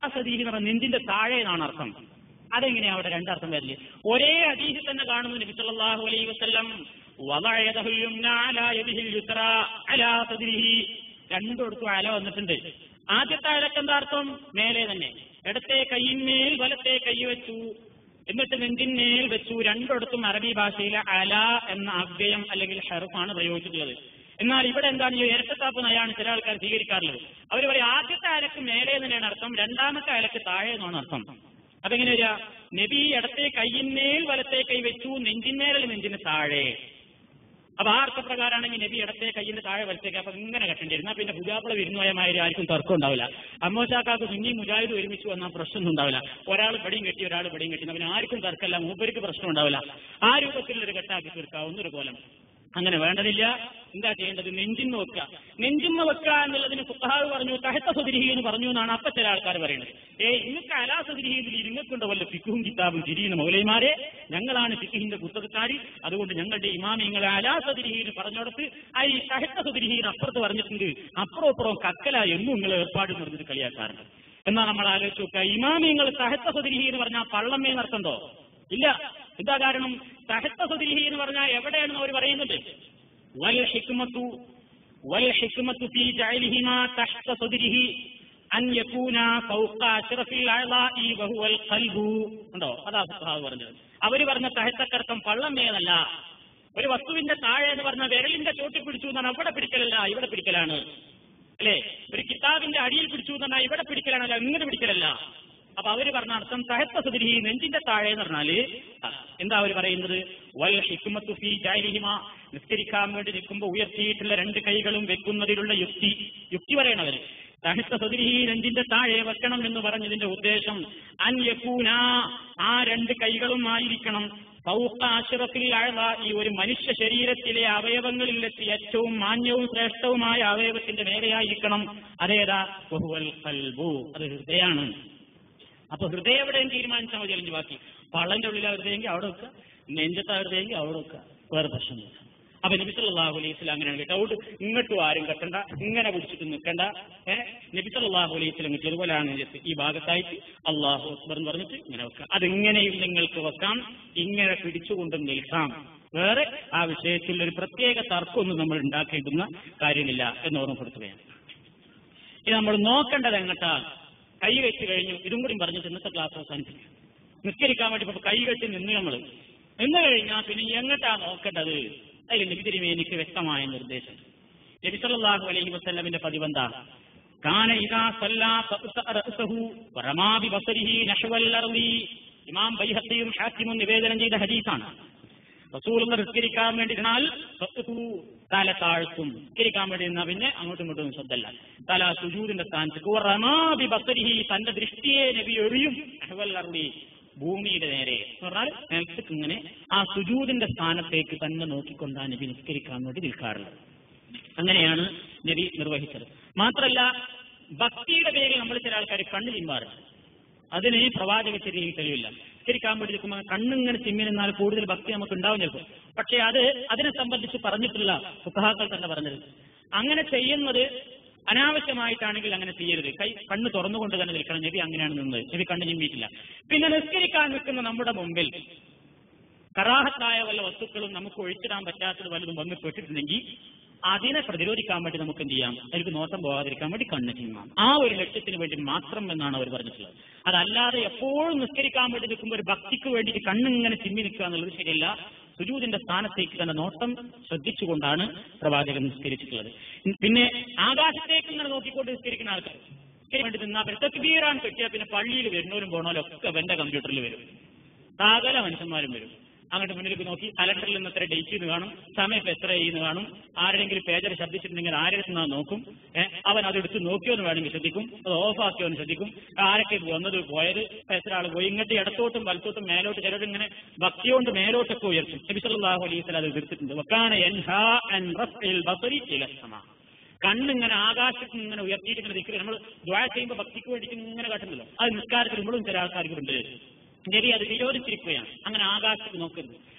സദീഹി എന്ന് പറഞ്ഞ നെഞ്ചിന്റെ താഴെ എന്നാണ് അർത്ഥം അതെങ്ങനെയാ അവിടെ രണ്ടർത്ഥം വരില്ല ഒരേ ഹദീസിൽ തന്നെ കാണുന്നു നബി സല്ലല്ലാഹു അലൈഹി വസല്ലം വദഅ യദഹുൽ യുംന അലാ യദിഹിൽ യുസ്ര അലാ സദ്രിഹി രണ്ടിടത്തും അല വന്നിട്ടുണ്ട് ആദ്യത്തെ അലക്ക് എന്താ അർത്ഥം മേലെ തന്നെ ഇടത്തെ കൈയിന്മേൽ വലത്തെ കൈ വെച്ചു എന്നിട്ട് നെഞ്ചിന്മേൽ വെച്ചു രണ്ടിടത്തും അറബി ഭാഷയിലെ അല എന്ന അവ്യയം അല്ലെങ്കിൽ ഹെറുഫാണ് പ്രയോഗിച്ചിട്ടുള്ളത് എന്നാൽ ഇവിടെ എന്താണ് ഈ ഇരട്ടത്താപ്പ് നയാണ് ചില ആൾക്കാർ സ്വീകരിക്കാറുള്ളത് അവർ പറയും ആദ്യത്തെ അലക്ക് മേലെ തന്നെയാണ് അർത്ഥം രണ്ടാമത്തെ അലക്ക് താഴെ എന്നാണ് അർത്ഥം അതെങ്ങനെ വരിക നബി ഇടത്തെ കൈയിന്മേൽ വലത്തെ കൈ വെച്ചു നെഞ്ചിന്മേൽ നെഞ്ചിന് താഴെ അപ്പൊ ആ അർത്ഥപ്രകാരമാണെങ്കിൽ നബി ഇടത്തെ കൈയിന്റെ താഴെ വലത്തേക്ക് അപ്പൊ ഇങ്ങനെ കെട്ടേണ്ടി ഇരുന്നാ പിന്നെ പുതിയാപ്പിള വിരുന്നുപോയ മാതിരി ആർക്കും തർക്കം ഉണ്ടാവില്ല അമ്മോശാക്കാക്ക് സുന്നി മുജാഹിദ് ഒരുമിച്ച് വന്നാൽ പ്രശ്നമൊന്നും ഉണ്ടാവില്ല ഒരാൾ പടിയും കെട്ടി ഒരാൾ പടിയും കെട്ടി പിന്നെ ആർക്കും തർക്കമല്ല മൂപ്പർക്ക് പ്രശ്നം ഉണ്ടാവില്ല ആ രൂപത്തിലൊരു കെട്ടാക്കി തീർക്കാവുന്ന ഒരു കോലം അങ്ങനെ വേണ്ടതില്ല എന്താ ചെയ്യേണ്ടത് നെഞ്ചിന്ന് വെക്കുക നെഞ്ചിന്ന് വെക്കുക എന്നുള്ളതിന് ഫുഹാവ് പറഞ്ഞു തഹത്ത സുതിരിഹി എന്ന് പറഞ്ഞു എന്നാണ് അപ്പൊ ചില ആൾക്കാർ പറയുന്നത് ഏ ഇങ്ങൾക്ക് അലാ സുതിരിഹിയിൽ ഇങ്ങക്കുണ്ടോ വല്ല ഫിഖും കിതാബും തിരിയുന്ന മൗലൈമാരെ ഞങ്ങളാണ് ഫിഖിന്റെ പുസ്തകക്കാർ അതുകൊണ്ട് ഞങ്ങളുടെ ഇമാമിങ്ങളെ അലാ സുതിരിഹിന്ന് പറഞ്ഞോടത്ത് ആ ഈ തഹത്ത സുതിരിഹിന്ന് അപ്പുറത്ത് പറഞ്ഞിട്ടുണ്ട് അപ്പുറം അപ്പുറം കക്കല എന്നും നിങ്ങൾ ഏർപ്പാട് നിർന്നിട്ട് കളിയാക്കാറുണ്ട് എന്നാ നമ്മൾ ആലോചിച്ച് നോക്കുക ഇമാമിങ്ങൾ തഹത്ത സുതിരിഹി എന്ന് പറഞ്ഞാൽ പള്ളമ്മേ നടത്തണ്ടോ ഇല്ല എന്താ കാരണം തഹത്ത സുതിരിഹി എന്ന് പറഞ്ഞാൽ എവിടെയാണെന്ന് അവർ പറയുന്നത് വൽ ഹിക്മത്തു വൽ ഹിക്മത്തു ഫീ ജഅലിഹിമാ തഹ്ത സുദ്രിഹി അൻ യകൂന ഫൗഖ അശ്റഫിൽ അഅളാഇ വഹുവൽ ഖൽബു ഉണ്ടോ അതാ ഫുഖഹാവ് പറഞ്ഞത് അവര് പറഞ്ഞ തഹത്തക്കർത്ഥം പള്ളമേന്നല്ല ഒരു വസ്തുവിന്റെ താഴെ എന്ന് പറഞ്ഞ വിരലിന്റെ ചോട്ടി പിടിച്ചു എന്നാണ് അവിടെ പിടിക്കലല്ല ഇവിടെ പിടിക്കലാണ് അല്ലേ ഒരു കിതാബിന്റെ അടിയിൽ പിടിച്ചു എന്ന് പറഞ്ഞാൽ ഇവിടെ പിടിക്കലാണല്ല ഇങ്ങനെ പിടിക്കലല്ല അപ്പൊ അവര് പറഞ്ഞ അർത്ഥം തഹത്ത സുദ്രിഹി നെഞ്ചിന്റെ താഴെ എന്ന് പറഞ്ഞാല് എന്താ അവര് പറയുന്നത് വൽ ഹിക്മത്തു ഫീ ജാലിഹിമ നിസ്കരിക്കാൻ വേണ്ടി നിൽക്കുമ്പോൾ ഉയർത്തിയിട്ടുള്ള രണ്ട് കൈകളും വെക്കുന്നതിലുള്ള യുക്തി യുക്തി പറയണവര് തഹത്ത സുദ്രിഹി നെഞ്ചിന്റെ താഴെ വെക്കണം എന്ന് പറഞ്ഞതിന്റെ ഉദ്ദേശം അൻ യകൂന ആ രണ്ട് കൈകളും ആയിരിക്കണം ഫൗഖ അശ്റഫിൽ അഅ്ള ഈ ഒരു മനുഷ്യ ശരീരത്തിലെ അവയവങ്ങളിൽ വെച്ച് ഏറ്റവും മാന്യവും ശ്രേഷ്ഠവുമായ അവയവത്തിന്റെ മേലെയായിരിക്കണം അതേതാ വഹുവൽ ഖൽബു അത് ഹൃദയാണ് അപ്പൊ ഹൃദയം എവിടെയും തീരുമാനിച്ചാൽ മതി അല്ലെങ്കിൽ ബാക്കി പള്ളന്റെ ഉള്ളിൽ ഹൃദയെങ്കിൽ അവിടെ വെക്കുക നെഞ്ചത്ത് ഹൃദയെങ്കിൽ അവിടെ വെക്കുക വേറെ പ്രശ്നമില്ല അപ്പൊ നബി സല്ലല്ലാഹു അലൈഹി വസല്ലം അങ്ങനെയാണ് കേട്ടോ അവിടെ ഇങ്ങോട്ടും ആരും കെട്ടണ്ട ഇങ്ങനെ പിടിച്ചിട്ട് നിൽക്കണ്ട ഏഹ് നബി സല്ലല്ലാഹു അലൈഹി വസല്ലം ചെറുപോലാണ് ഈ ഭാഗത്തായിട്ട് അള്ളാഹു അക്ബർ എന്ന് പറഞ്ഞിട്ട് ഇങ്ങനെ വെക്കാം അതിങ്ങനെയും നിങ്ങൾക്ക് വെക്കാം ഇങ്ങനെ പിടിച്ചുകൊണ്ടും നിൽക്കാം വേറെ ആ വിഷയത്തിൽ ഒരു പ്രത്യേക തർക്കമൊന്നും നമ്മൾ ഉണ്ടാക്കേണ്ടുന്ന കാര്യമില്ല എന്ന് ഓർമ്മപ്പെടുത്തുകയാണ് ഇത് നമ്മൾ നോക്കേണ്ടത് എങ്ങട്ടാ കൈ വെച്ച് കഴിഞ്ഞു ഇതും കൂടി പറഞ്ഞിട്ട് ഇന്നത്തെ ക്ലാസ് അവസാനിപ്പിക്കും നിസ്കരിക്കാൻ വേണ്ടി ഇപ്പൊ കൈ വെച്ച് നിന്ന് നമ്മൾ നിന്ന് കഴിഞ്ഞാൽ പിന്നെ എങ്ങട്ടാ നോക്കേണ്ടത് അതിൽ നബിതിരിമേ എനിക്ക് വ്യക്തമായ നിർദ്ദേശം നബി സല്ലല്ലാഹു അലൈഹി വസല്ലമിന്റെ പതിവെന്താ കാന ഇദാ സല്ലാ ഫഅ്സഅ റഅസഹു വറമാ ബിബസരിഹി നഹ്വൽ അർളി ഇമാം ബൈഹഖിയും ഹാക്കിമും നിവേദനം ചെയ്ത ഹദീസാണ് റസൂൽ നിസ്കരിക്കാൻ വേണ്ടി ഇരുന്നാൽ ഫഅ്സു തല താഴ്ത്തും നിസ്കരിക്കാൻ വേണ്ടി നിന്നാ പിന്നെ അങ്ങോട്ടും ഇങ്ങോട്ടും ശ്രദ്ധല്ല തല സുജൂദിന്റെ സ്ഥാനത്തേക്ക് വറമാ ബിബസരിഹി തന്റെ ദൃഷ്ടിയെ നബി എറിയും നഹ്വൽ അർളി ഭൂമിയുടെ നേരെ എന്ന് പറഞ്ഞാൽ നിലത്തേക്ക് ഇങ്ങനെ ആ സുജൂദിന്റെ സ്ഥാനത്തേക്ക് തന്നെ നോക്കിക്കൊണ്ടാണ് നബി നിസ്കരിക്കാൻ വേണ്ടി നിൽക്കാറുള്ളത് അങ്ങനെയാണ് നബി നിർവഹിച്ചത് മാത്രല്ല ഭക്തിയുടെ പേരിൽ നമ്മൾ ചില ആൾക്കാർ കണ്ണു ചിമ്മാറുണ്ട് അതിന് ഈ പ്രവാചക ചര്യയിൽ തെളിവില്ല നിസ്കരിക്കാൻ വേണ്ടി നിൽക്കുമ്പോൾ കണ്ണിങ്ങനെ ചിമ്മി നിന്നാൽ കൂടുതൽ ഭക്തി നമുക്ക് ഉണ്ടാവും ചിലപ്പോൾ പക്ഷെ അത് അതിനെ സംബന്ധിച്ച് പറഞ്ഞിട്ടുള്ള സുഖാക്കൾ തന്നെ പറഞ്ഞത് അങ്ങനെ ചെയ്യുന്നത് അനാവശ്യമായിട്ടാണെങ്കിൽ അങ്ങനെ ചെയ്യരുത് കൈ കണ്ണ് തുറന്നുകൊണ്ട് തന്നെ നിൽക്കണം നബി അങ്ങനെയാണ് നിന്നത് നബി കണ്ണ് ചിമ്മിയിട്ടില്ല പിന്നെ നിസ്കരിക്കാൻ നിൽക്കുന്ന നമ്മുടെ മുമ്പിൽ കറാഹത്തായ വല്ല വസ്തുക്കളും നമുക്ക് ഒഴിച്ചിടാൻ പറ്റാത്തത് വല്ലതും വന്ന് പെട്ടിട്ടുണ്ടെങ്കിൽ അതിനെ പ്രതിരോധിക്കാൻ വേണ്ടി നമുക്ക് എന്ത് ചെയ്യാം അതിലേക്ക് നോട്ടം പോകാതിരിക്കാൻ വേണ്ടി കണ്ണ് ചിമ്മാം ആ ഒരു ലക്ഷ്യത്തിന് വേണ്ടി മാത്രം എന്നാണ് അവർ പറഞ്ഞിട്ടുള്ളത് അതല്ലാതെ എപ്പോഴും നിസ്കരിക്കാൻ വേണ്ടി നിൽക്കുമ്പോൾ ഒരു ഭക്തിക്ക് വേണ്ടിയിട്ട് കണ്ണിങ്ങനെ ചിമ്മി നിൽക്കുക എന്നുള്ളത് ശരിയല്ല സുജൂദിന്റെ സ്ഥാനത്തേക്ക് തന്നെ നോട്ടം ശ്രദ്ധിച്ചുകൊണ്ടാണ് പ്രവാചകൻ നിസ്കരിച്ചിട്ടുള്ളത് പിന്നെ ആകാശത്തേക്ക് ഇങ്ങനെ നോക്കിക്കൊണ്ട് നിസ്കരിക്കുന്ന ആൾക്കാർ നിസ്കരിക്കാൻ വേണ്ടി നിന്നാ പിന്നെ തെക്കുബീറാൻ കിട്ടിയാൽ പിന്നെ പള്ളിയിൽ വരുന്നവരും പോണോലും ഒക്കെ എന്റെ കമ്പ്യൂട്ടറിൽ വരും സകല മനുഷ്യന്മാരും വരും അങ്ങോട്ട് മുന്നിലേക്ക് നോക്കി കലണ്ടറിൽ നിന്ന് എത്ര ഡേറ്റ് എന്ന് കാണും സമയം ഇപ്പൊ എത്ര ചെയ്യുന്നു കാണും ആരെങ്കിലും പേജർ ശബ്ദിച്ചിട്ടുണ്ടെങ്കിൽ ആരുടെ നിന്ന് നോക്കും ഏഹ് അവൻ അതെടുത്ത് നോക്കിയോ എന്ന് വേണമെങ്കിൽ ശ്രദ്ധിക്കും അത് ഓഫ് ആക്കിയോ എന്ന് ശ്രദ്ധിക്കും ആരൊക്കെ വന്നത് പോയത് ഇപ്പൊ എത്ര ആൾ പോയി ഇങ്ങോട്ട് ഇടത്തോട്ടും വലത്തോട്ടും മേലോട്ട് ചിലർ ഇങ്ങനെ ഭക്തി കൊണ്ട് മേലോട്ടൊക്കെ ഉയർത്തും നബി സല്ലല്ലാഹു അലൈഹി വസല്ലം അത് എതിർത്തിട്ടുണ്ട് വക്കാന യൻഹാ അൻ റഫ്ഇൽ ബസരി ഇല സമ കണ്ണിങ്ങനെ ആകാശത്ത് ഇങ്ങനെ ഉയർത്തിയിട്ട് ഇങ്ങനെ നിൽക്കുക നമ്മൾ ദ്വാര ചെയ്യുമ്പോൾ ഭക്തിക്ക് വേണ്ടിയിട്ട് ഇങ്ങനെ കാട്ടുന്നല്ലോ അത് നിസ്കാരത്തിൽ നമ്മളും ചില ആൾക്കാർക്കുണ്ട് നബി അത് വിരോധിച്ചിരിക്കുകയാണ് അങ്ങനെ ആകാശത്ത് നോക്കരുത്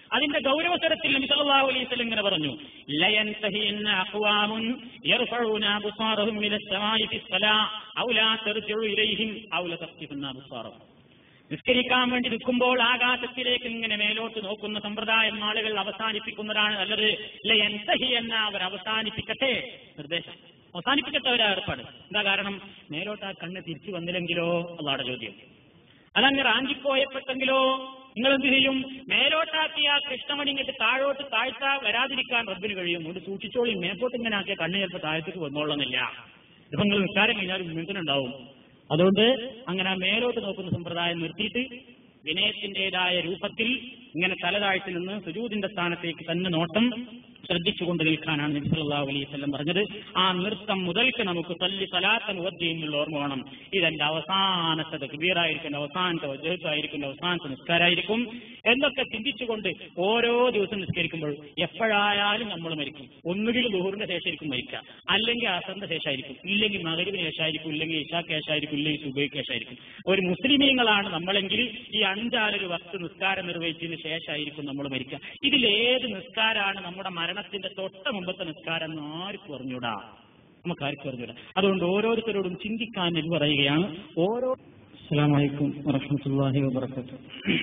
അതിന്റെ ഗൗരവതരത്തിൽ നബി സല്ലല്ലാഹു അലൈഹി വസല്ലം ഇങ്ങനെ പറഞ്ഞു ലയൻതഹിയന്ന അഖ്വാമുൻ യർഫഊന അബ്സാറഹും ഇല السماء في الصلاة أو لا ترجعوا إليهم أو لتخطفن أبصارهم നിസ്കരിക്കാൻ വേണ്ടി നിൽക്കുമ്പോൾ ആകാശത്തിലേക്ക് ഇങ്ങനെ മേലോട്ട് നോക്കുന്ന സമ്പ്രദായം ആളുകൾ അവസാനിപ്പിക്കുന്നതാണ് നല്ലത് ലയൻതഹി എന്ന അവർ അവസാനിപ്പിക്കട്ടെ നിർദ്ദേശം അവസാനിപ്പിക്കട്ടെ അവരെ ഏർപ്പാട് എന്താ കാരണം മേലോട്ട് ആ കണ്ണ് തിരിച്ചു വന്നില്ലെങ്കിലോ അള്ളാടെ ചോദ്യം അതങ്ങ് റാഞ്ചിപ്പോയപ്പെട്ടെങ്കിലോ നിങ്ങൾ എന്ത് ചെയ്യും മേലോട്ടാക്കി ആ കൃഷ്ണമണി ഇങ്ങോട്ട് താഴോട്ട് താഴ്ത്താ വരാതിരിക്കാൻ റബ്ബിന് കഴിയും അതുകൊണ്ട് സൂക്ഷിച്ചോളി മേപ്പോട്ട് ഇങ്ങനെ ആക്കിയ കണ്ണ് ചിലപ്പോൾ താഴത്തേക്ക് വന്നോളന്നില്ല ഇപ്പൊ നിങ്ങൾ നിസ്കാരം കഴിഞ്ഞാൽ വിമോചനുണ്ടാവും അതുകൊണ്ട് അങ്ങനെ ആ മേലോട്ട് നോക്കുന്ന സമ്പ്രദായം നിർത്തിയിട്ട് വിനയത്തിന്റേതായ രൂപത്തിൽ ഇങ്ങനെ തലതാഴ്ത്തി നിന്ന് സുജൂദിന്റെ സ്ഥാനത്തേക്ക് തന്നെ നോട്ടം ശ്രദ്ധിച്ചുകൊണ്ട് നിൽക്കാനാണ് നബി സല്ലല്ലാഹു അലൈഹി വസല്ലം പറഞ്ഞത് ആ നൃത്തം മുതൽക്ക് നമുക്ക് തല്ലി സലാത്തൻ വദ്യയുള്ള ഓർമ്മ വേണം ഇതെന്റെ അവസാനത്തെ തക്ബീറായിരിക്കും എന്റെ അവസാനത്തെ വജ്ജത്തായിരിക്കും എന്റെ അവസാനത്തെ നിസ്കാരമായിരിക്കും എന്നൊക്കെ ചിന്തിച്ചുകൊണ്ട് ഓരോ ദിവസം നിസ്കരിക്കുമ്പോൾ എപ്പോഴായാലും നമ്മൾ മരിക്കും ഒന്നുകിൽ ദുഹൂറിന്റെ ശേഷമായിരിക്കും മരിക്കുക അല്ലെങ്കിൽ അസറിന്റെ ശേഷമായിരിക്കും ഇല്ലെങ്കിൽ മകരിവിന് ശേഷമായിരിക്കും ഇല്ലെങ്കിൽ ഇഷാക്ക് ശേഷമായിരിക്കും ഇല്ലെങ്കിൽ സുബൈക്ക് ശേഷമായിരിക്കും ഒരു മുസ്ലിമീങ്ങളാണ് നമ്മളെങ്കിൽ ഈ അഞ്ചാലൊരു വസ്തു നിസ്കാരം നിർവഹിച്ചതിന് ശേഷമായിരിക്കും നമ്മൾ മരിക്കുക ഇതിലേത് നിസ്കാരമാണ് നമ്മുടെ മരണത്തിന്റെ തൊട്ട മുമ്പത്തെ നിസ്കാരം എന്ന് ആർക്കും അറിഞ്ഞൂടാ നമുക്ക് ആർക്കും അറിഞ്ഞൂടാ അതുകൊണ്ട് ഓരോരുത്തരോടും ചിന്തിക്കാൻ എന്ന് പറയുകയാണ് ഓരോ അസ്സാം വലൈക്കും വറഹമത്തല്ലാഹി വാബർക്കാത്തു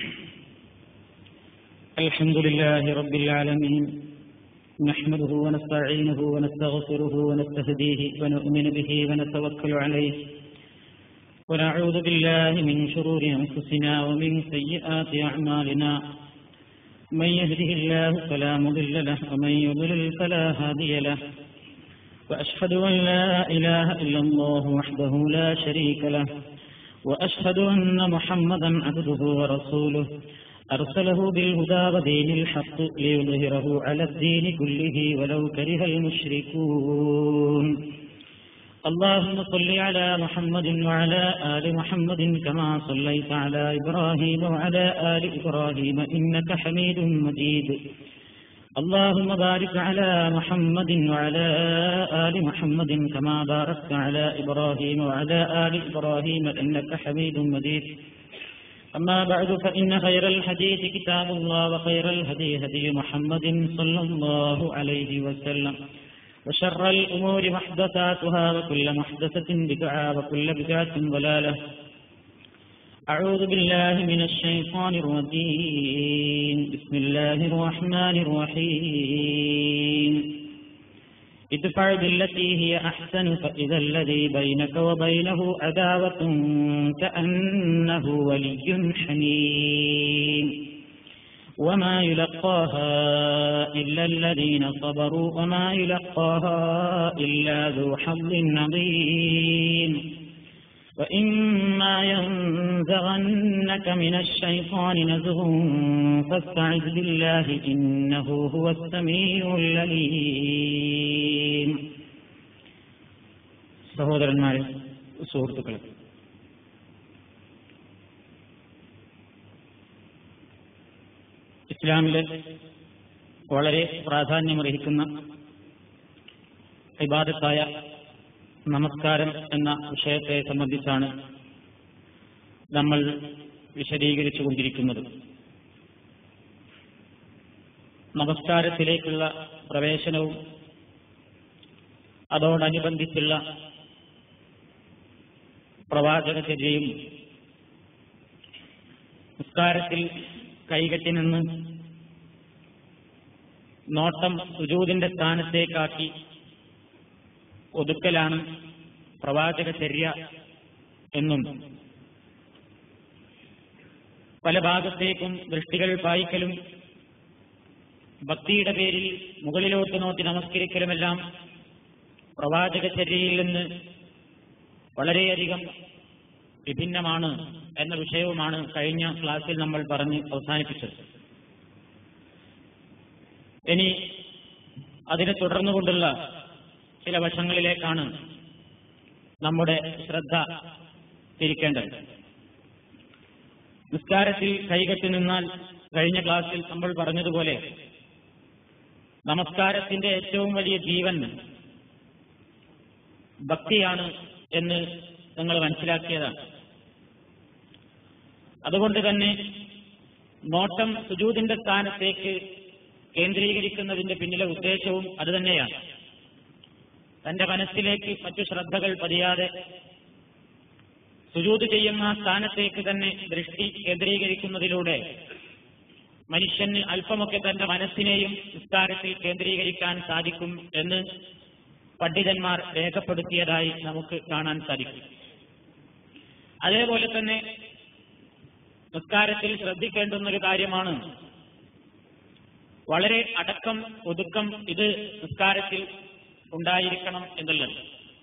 الحمد لله رب العالمين نحمده ونستعينه ونستغفره ونستهديه ونؤمن به ونتوكل عليه ونعوذ بالله من شرور أنفسنا ومن سيئات أعمالنا من يهده الله فلا مضل له ومن يضلل فلا هادي له وأشهد أن لا إله إلا الله وحده لا شريك له وأشهد أن محمدا عبده ورسوله أرسله بالهدى ودين الحق ليظهره على الدين كله ولو كره المشركون اللهم صل على محمد وعلى آل محمد كما صليت على إبراهيم وعلى آل إبراهيم إنك حميد مجيد اللهم بارك على محمد وعلى آل محمد كما باركت على إبراهيم وعلى آل إبراهيم إنك حميد مجيد أما بعد فإن خير الحديث كتاب الله وخير الهدي هدي محمد صلى الله عليه وسلم وشر الأمور محدثاتها وكل محدثة بدعة وكل بدعة ضلالة أعوذ بالله من الشيطان الرجيم بسم الله الرحمن الرحيم ادفع بالتي هي أحسن فإذا الذي بينك وبينه عداوة كأنه ولي حميم وما يلقاها إلا الذين صبروا وما يلقاها إلا ذو حظ عظيم وإما ينزغنك من الشيطان نزغ فاستعذ بالله إنه هو السميع العليم സഹോദരന്മാരെ സുഹൃത്തുക്കളെ ഇസ്ലാമിലെ വളരെ പ്രാധാന്യമർഹിക്കുന്ന ഇബാദത്തായ നമസ്കാരം എന്ന വിഷയത്തെ സംബന്ധിച്ചാണ് നമ്മൾ വിശദീകരിച്ചു കൊണ്ടിരിക്കുന്നത് നമസ്കാരത്തിലേക്കുള്ള പ്രവേശനവും അതോടനുബന്ധിച്ചുള്ള പ്രവാചകചര്യയും നിസ്കാരത്തിൽ കൈകെട്ടി നിന്ന് നോട്ടം സുജൂതിന്റെ സ്ഥാനത്തേക്കാക്കി ഒതുക്കലാണ് പ്രവാചകചര്യ എന്നും പല ഭാഗത്തേക്കും ദൃഷ്ടികൾ പായിക്കലും ഭക്തിയുടെ പേരിൽ മുകളിലോട്ട് നോക്കി നമസ്കരിക്കലുമെല്ലാം പ്രവാചകചര്യയിൽ നിന്ന് വളരെയധികം വിഭിന്നമാണ് എന്ന വിഷയവുമാണ് കഴിഞ്ഞ ക്ലാസ്സിൽ നമ്മൾ പറഞ്ഞ് അവസാനിപ്പിച്ചത് ഇനി അതിനെ തുടർന്നുകൊണ്ടുള്ള ചില വശങ്ങളിലേക്കാണ് നമ്മുടെ ശ്രദ്ധ തിരിക്കേണ്ടത് നിസ്കാരത്തിൽ കൈകെട്ടി നിന്നാൽ കഴിഞ്ഞ ക്ലാസ്സിൽ നമ്മൾ പറഞ്ഞതുപോലെ നമസ്കാരത്തിന്റെ ഏറ്റവും വലിയ ജീവൻ ഭക്തിയാണ് എന്ന് നിങ്ങൾ മനസ്സിലാക്കിയതാണ് അതുകൊണ്ട് തന്നെ നോട്ടം സുജൂദിന്റെ സ്ഥാനത്തേക്ക് കേന്ദ്രീകരിക്കുന്നതിന്റെ പിന്നിലെ ഉദ്ദേശവും അതുതന്നെയാണ് തന്റെ മനസ്സിലേക്ക് മറ്റു ശ്രദ്ധകൾ പതിയാതെ സുജൂത് ചെയ്യുന്ന സ്ഥാനത്തേക്ക് തന്നെ ദൃഷ്ടി കേന്ദ്രീകരിക്കുന്നതിലൂടെ മനുഷ്യന് അല്പമൊക്കെ തന്റെ മനസ്സിനെയും നിസ്കാരത്തിൽ കേന്ദ്രീകരിക്കാൻ സാധിക്കും എന്ന് പണ്ഡിതന്മാർ രേഖപ്പെടുത്തിയതായി നമുക്ക് കാണാൻ സാധിക്കും അതേപോലെ തന്നെ നിസ്കാരത്തിൽ ശ്രദ്ധിക്കേണ്ടുന്ന ഒരു കാര്യമാണ് വളരെ അടക്കം ഒതുക്കം ഇത് നിസ്കാരത്തിൽ ഉണ്ടായിരിക്കണം എന്നുള്ളത്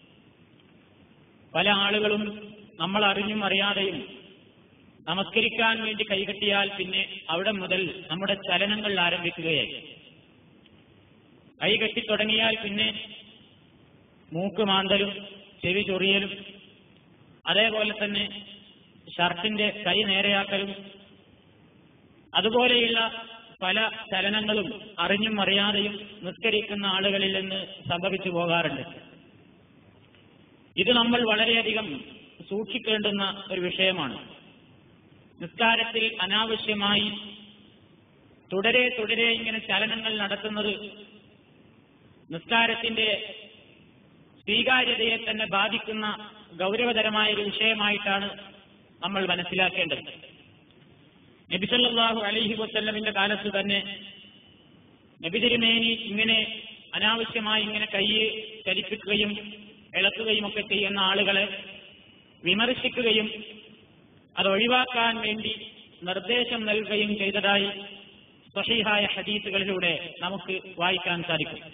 പല ആളുകളും നമ്മൾ അറിഞ്ഞും അറിയാതെയും നമസ്കരിക്കാൻ വേണ്ടി കൈകെട്ടിയാൽ പിന്നെ അവിടെ മുതൽ നമ്മുടെ ചലനങ്ങൾ ആരംഭിക്കുകയായി കൈകെട്ടി തുടങ്ങിയാൽ പിന്നെ മൂക്ക് മാന്തലും ചെവി ചൊറിയലും അതേപോലെ തന്നെ ഷർട്ടിന്റെ കൈ നേരെയാക്കലും അതുപോലെയുള്ള പല ചലനങ്ങളും അറിഞ്ഞും അറിയാതെയും നിസ്കരിക്കുന്ന ആളുകളിൽ നിന്ന് സംഭവിച്ചു പോകാറുണ്ട് ഇത് നമ്മൾ വളരെയധികം സൂക്ഷിക്കേണ്ടുന്ന ഒരു വിഷയമാണ് നിസ്കാരത്തിൽ അനാവശ്യമായി തുടരെ തുടരെ ഇങ്ങനെ ചലനങ്ങൾ നടത്തുന്നത് നിസ്കാരത്തിന്റെ സ്വീകാര്യതയെ തന്നെ ബാധിക്കുന്ന ഗൗരവതരമായ ഒരു വിഷയമായിട്ടാണ് നമ്മൾ മനസ്സിലാക്കേണ്ടത് നബിസല്ലാഹു അലൈഹി വസ്ല്ലമിന്റെ കാലത്ത് തന്നെ നബി തിരുമേനി ഇങ്ങനെ അനാവശ്യമായി ഇങ്ങനെ കൈ ചലിപ്പിക്കുകയും ഇളക്കുകയും ഒക്കെ ചെയ്യുന്ന ആളുകളെ വിമർശിക്കുകയും അത് ഒഴിവാക്കാൻ വേണ്ടി നിർദ്ദേശം നൽകുകയും ചെയ്തതായി സഹീഹായ ഹദീസുകളിലൂടെ നമുക്ക് വായിക്കാൻ സാധിക്കും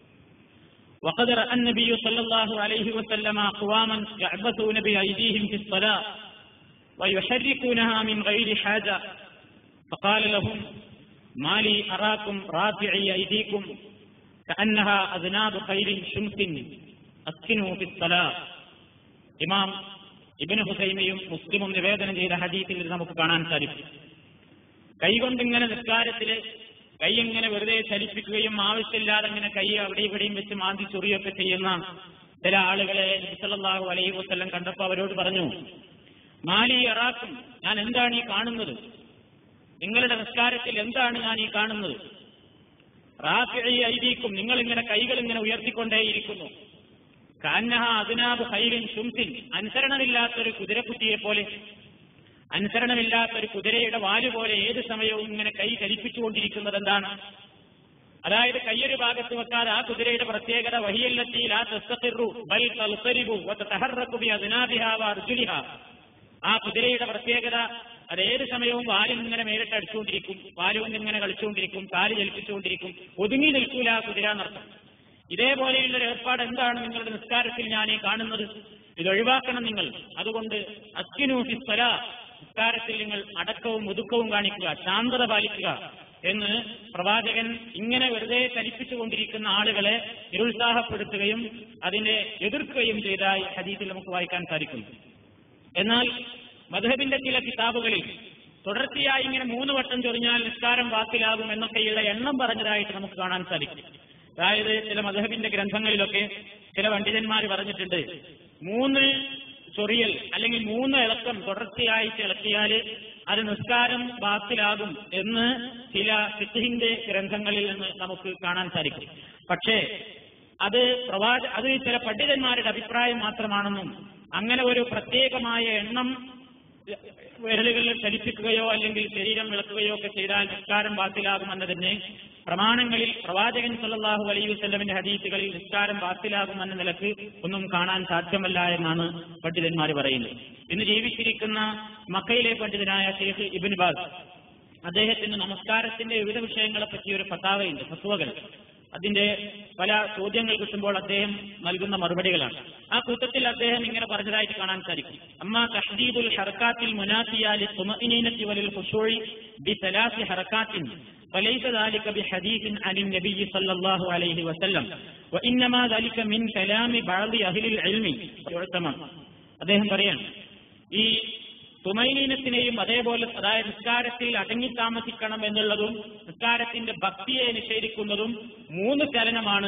وقد رأى النبي صلى الله عليه وسلم أقواما يعبثون بأيديهم في الصلاة ويحركونها من غير حاجة فقال لهم ما لي أراكم رافعي أيديكم كأنها أذناب خيل شمس أسكنوا في الصلاة إمام ഇബിന് ഹുസൈമയും മുസ്ലിമും നിവേദനം ചെയ്ത ഹദീത്തിൽ ഇത് നമുക്ക് കാണാൻ സാധിക്കും കൈകൊണ്ടിങ്ങനെ നിസ്കാരത്തില് കൈ ഇങ്ങനെ വെറുതെ ചലിപ്പിക്കുകയും ആവശ്യമില്ലാതെ ഇങ്ങനെ കൈ അവിടെ ഇവിടെയും വെച്ച് മാന്തി ചൊറിയൊക്കെ ചെയ്യുന്ന ചില ആളുകളെ നബിസല്ലാഹു അലൈഹി വസ്ലം കണ്ടപ്പോൾ അവരോട് പറഞ്ഞു മാലി അറാക്കും ഞാൻ എന്താണ് ഈ കാണുന്നത് നിങ്ങളുടെ നിസ്കാരത്തിൽ എന്താണ് ഞാൻ ഈ കാണുന്നത് റാഫി ഐദീക്കും നിങ്ങൾ ഇങ്ങനെ കൈകൾ ഇങ്ങനെ ഉയർത്തിക്കൊണ്ടേയിരിക്കുന്നു കാന്നഹ അതിനാബ് ഹൈറിൻ ശുംസിൻ അനുസരണമില്ലാത്തൊരു കുതിരക്കുട്ടിയെ പോലെ അനുസരണമില്ലാത്തൊരു കുതിരയുടെ വാല് പോലെ ഏത് സമയവും ഇങ്ങനെ കൈ ചലിപ്പിച്ചുകൊണ്ടിരിക്കുന്നത് എന്താണ് അതായത് കയ്യൊരു ഭാഗത്ത് വെക്കാതെ ആ കുതിരയുടെ പ്രത്യേകത വഹിയല്ലത്തിയിൽ ആ തെസ്തത്തിറു ബൽ തൽസരിബു തഹറക്കുബി അതിനാബിഹാവ അർജുലിഹ ആ കുതിരയുടെ പ്രത്യേകത അത് ഏത് സമയവും വാലും ഇങ്ങനെ മേലിട്ട് അടിച്ചുകൊണ്ടിരിക്കും വാലും ഇങ്ങനെ കളിച്ചുകൊണ്ടിരിക്കും കാല് ചലിപ്പിച്ചുകൊണ്ടിരിക്കും ഒതുങ്ങി നിൽക്കൂല ആ കുതിര എന്നർത്ഥം ഇതേപോലെയുള്ള ഒരു ഏർപ്പാട് എന്താണ് നിങ്ങളുടെ നിസ്കാരത്തിൽ ഞാൻ ഈ കാണുന്നത് ഇത് ഒഴിവാക്കണം നിങ്ങൾ അതുകൊണ്ട് അസ്കിനൂഫി സ്ഥല നിസ്കാരത്തിൽ നിങ്ങൾ അടക്കവും ഒതുക്കവും കാണിക്കുക ശാന്തത പാലിക്കുക എന്ന് പ്രവാചകൻ ഇങ്ങനെ വെറുതെ ചലിപ്പിച്ചുകൊണ്ടിരിക്കുന്ന ആളുകളെ നിരുത്സാഹപ്പെടുത്തുകയും അതിനെ എതിർക്കുകയും ചെയ്തതായി ഹദീസിൽ നമുക്ക് വായിക്കാൻ സാധിക്കുന്നു എന്നാൽ മധുഹബിന്റെ ചില കിതാബുകളിൽ തുടർച്ചയായി ഇങ്ങനെ മൂന്ന് വട്ടം ചൊറിഞ്ഞാൽ നിസ്കാരം വാക്കിലാകും എന്നൊക്കെയുള്ള എണ്ണം പറഞ്ഞതായിട്ട് നമുക്ക് കാണാൻ സാധിക്കും അതായത് ചില മധുഹബിന്റെ ഗ്രന്ഥങ്ങളിലൊക്കെ ചില പണ്ഡിതന്മാർ പറഞ്ഞിട്ടുണ്ട് മൂന്ന് ചൊറിയൽ അല്ലെങ്കിൽ മൂന്ന് ഇളക്കം തുടർച്ചയായിട്ട് ഇളക്കിയാൽ അത് നിസ്കാരം ബാത്തിലാകും എന്ന് ചില ഫിഖിന്റെ ഗ്രന്ഥങ്ങളിൽ നിന്ന് നമുക്ക് കാണാൻ സാധിക്കും പക്ഷേ അത് പ്രവാച അത് ചില പണ്ഡിതന്മാരുടെ അഭിപ്രായം മാത്രമാണെന്നും അങ്ങനെ ഒരു പ്രത്യേകമായ എണ്ണം വിരലുകളിൽ ചലിപ്പിക്കുകയോ അല്ലെങ്കിൽ ശരീരം വിളക്കുകയോ ഒക്കെ ചെയ്താൽ നിസ്കാരം ബാത്തിലാകുമെന്നതിന് പ്രമാണങ്ങളിൽ പ്രവാചകൻ സല്ലാഹു അലൈഹി വസ്ലമിന്റെ ഹദീസുകളിൽ നിസ്കാരം ബാത്തിലാകുമെന്ന നിലക്ക് ഒന്നും കാണാൻ സാധ്യമല്ല എന്നാണ് പണ്ഡിതന്മാർ പറയുന്നത് ഇന്ന് ജീവിച്ചിരിക്കുന്ന മക്കയിലെ പണ്ഡിതനായ ഷെയ്ഖ് ഇബിൻ ബാസ് അദ്ദേഹത്തിന് നമസ്കാരത്തിന്റെ വിവിധ വിഷയങ്ങളെ പറ്റി ഒരു ഫത്താവയുണ്ട് ഫത്വകൾ അതിന്റെ പല ചോദ്യങ്ങൾ കിട്ടുമ്പോൾ അദ്ദേഹം നൽകുന്ന മറുപടികളാണ് ആ കൂട്ടത്തിൽ അദ്ദേഹം ഇങ്ങനെ പറഞ്ഞതായിട്ട് കാണാൻ സാധിക്കും അമ്മ തഹദീദുൽ ഹർക്കാത്തിൽ മുനാഫിയാലി തുമഇനീനത്തി വലിൽ ഖുശൂഇ ബി സലാസി ഹർക്കാത്തിൻ فليس ذلك بحديث عن النبي صلى الله عليه وسلم وإنما ذلك من كلام بعض أهل العلم يعتمد അദ്ദേഹം പറയാണ് ഈ തുമൈലീനത്തിനെയും അതേപോലെ അതായത് നിസ്കാരത്തിൽ അടങ്ങി താമസിക്കണം എന്നുള്ളതും നിസ്കാരത്തിന്റെ ഭക്തിയെ നിഷേധിക്കുന്നതും മൂന്ന് ചലനമാണ്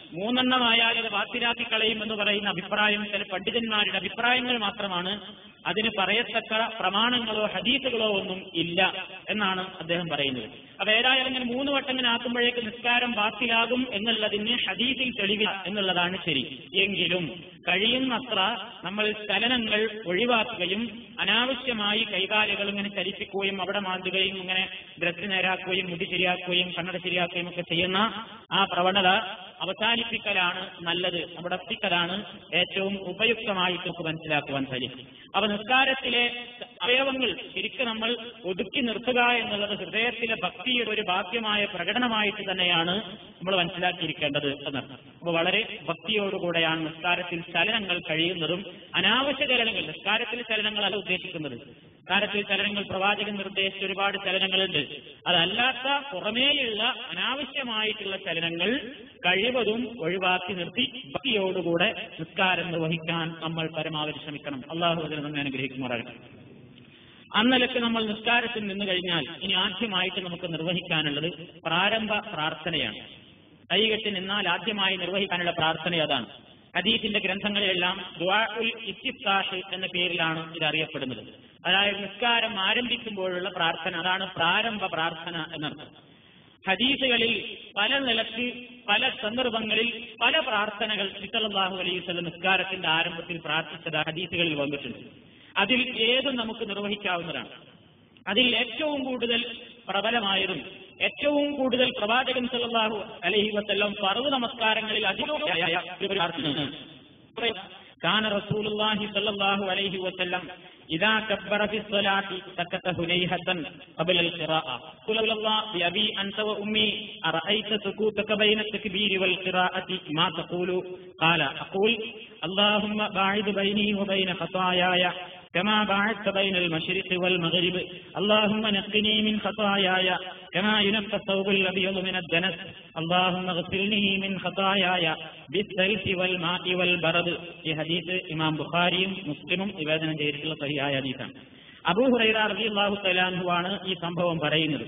മൂന്നെണ്ണമായാൽ അത് ബാത്തിലാക്കി കളയും എന്ന് പറയുന്ന അഭിപ്രായം ചില പണ്ഡിതന്മാരുടെ അഭിപ്രായങ്ങൾ മാത്രമാണ് അതിന് പറയത്തക്ക പ്രമാണങ്ങളോ ഹദീസുകളോ ഒന്നും ഇല്ല എന്നാണ് അദ്ദേഹം പറയുന്നത് അപ്പൊ ഏതായാലും ഇങ്ങനെ മൂന്ന് വട്ടം ഇങ്ങനെ ആക്കുമ്പോഴേക്ക് നിസ്കാരം ബാത്തിലാകും എന്നുള്ളതിന് ഹദീസിൽ തെളിവില്ല എന്നുള്ളതാണ് ശരി എങ്കിലും കഴിയുന്നത്ര നമ്മൾ ചലനങ്ങൾ ഒഴിവാക്കുകയും അനാവശ്യമായി കൈകാലുകൾ ഇങ്ങനെ ചലിപ്പിക്കുകയും അവിടെ മാന്തുകയും ഇങ്ങനെ ഡ്രസ് നേരാക്കുകയും മുടി ശരിയാക്കുകയും കണ്ണട ശരിയാക്കുകയും ഒക്കെ ചെയ്യുന്ന ആ പ്രവണത അവസാനിപ്പിക്കലാണ് നല്ലത് അവിടെ എത്തിക്കലാണ് ഏറ്റവും ഉപയുക്തമായിട്ട് നമുക്ക് മനസ്സിലാക്കുവാൻ സാധിക്കും അപ്പൊ നിസ്കാരത്തിലെ അവയവങ്ങൾ ശരിക്കും നമ്മൾ ഒതുക്കി നിർത്തുക എന്നുള്ളത് ഹൃദയത്തിലെ ഭക്തിയുടെ ഒരു ബാഹ്യമായ പ്രകടനമായിട്ട് തന്നെയാണ് നമ്മൾ മനസ്സിലാക്കിയിരിക്കേണ്ടത് എന്നർത്ഥം അപ്പൊ വളരെ ഭക്തിയോടുകൂടെയാണ് നിസ്കാരത്തിൽ ചലനങ്ങൾ കഴിയുന്നതും അനാവശ്യ ചലനങ്ങൾ നിസ്കാരത്തിൽ ചലനങ്ങളല്ല ഉദ്ദേശിക്കുന്നത് നിസ്കാരത്തിൽ ചലനങ്ങൾ പ്രവാചകൻ നിർദ്ദേശിച്ച ഒരുപാട് ചലനങ്ങളുണ്ട് അതല്ലാത്ത പുറമേയുള്ള അനാവശ്യമായിട്ടുള്ള ചലനങ്ങൾ കഴിവതും ഒഴിവാക്കി നിർത്തി ഭക്തിയോടുകൂടെ നിസ്കാരം നിർവഹിക്കാൻ നമ്മൾ പരമാവധി ശ്രമിക്കണം അള്ളാഹു അതിനെ നമ്മെ അനുഗ്രഹിക്കുമാറാകട്ടെ അന്നലക്ക് നമ്മൾ നിസ്കാരത്തിൽ നിന്ന് കഴിഞ്ഞാൽ ഇനി ആദ്യമായിട്ട് നമുക്ക് നിർവഹിക്കാനുള്ളത് പ്രാരംഭ പ്രാർത്ഥനയാണ് കൈകെട്ടി നിന്നാൽ ആദ്യമായി നിർവഹിക്കാനുള്ള പ്രാർത്ഥന അതാണ് ഹദീസിന്റെ ഗ്രന്ഥങ്ങളിലെല്ലാം ദുആ ഉൽ ഇസ്തിഫ്താഹ് എന്ന പേരിലാണ് ഇത് അറിയപ്പെടുന്നത് അതായത് നിസ്കാരം ആരംഭിക്കുമ്പോഴുള്ള പ്രാർത്ഥന അതാണ് പ്രാരംഭ പ്രാർത്ഥന എന്നർത്ഥം ഹദീസുകളിൽ പല നിലക്ക് പല സന്ദർഭങ്ങളിൽ പല പ്രാർത്ഥനകൾ സിത്തലാഹു അലൈഹി നിസ്കാരത്തിന്റെ ആരംഭത്തിൽ പ്രാർത്ഥിച്ചത് ഹദീസുകളിൽ വന്നിട്ടുണ്ട് അതിൽ ഏതും നമുക്ക് നിർവഹിക്കാവുന്നതാണ് അതിൽ ഏറ്റവും കൂടുതൽ പ്രബലമായതും ഏറ്റവും കൂടുതൽ പ്രവാചകൻ സല്ലല്ലാഹു അലൈഹി വസല്ലം ഫർദ് നമസ്കാരങ്ങളിൽ അധികമായ ഒരു പ്രാർത്ഥന كان رسول الله صلى الله عليه وسلم إذا كبر في الصلاة سكت هنيهة قبل القراءة قل الله بأبي أنت وأمي أرأيت سكوتك بين التكبير والقراءة ما تقول قال أقول اللهم باعد بيني وبين خطاياي كما باعدت بين المشرق والمغرب اللهم نقني من خطاياي كما ينقى الثوب الأبيض من الدنس اللهم اغسلني من خطاياي بالثلث والماء والبرد ഈ ഹദീസ് ഇമാം ബുഖാരിയും മുസ്ലിമും നിവേദനം ചെയ്തിട്ടുള്ള സഹിയായ ഹദീസാണ് അബൂ ഹുറൈറ റളിയല്ലാഹു തആലാഹു ആണ് ഈ സംഭവം പറയുന്നത്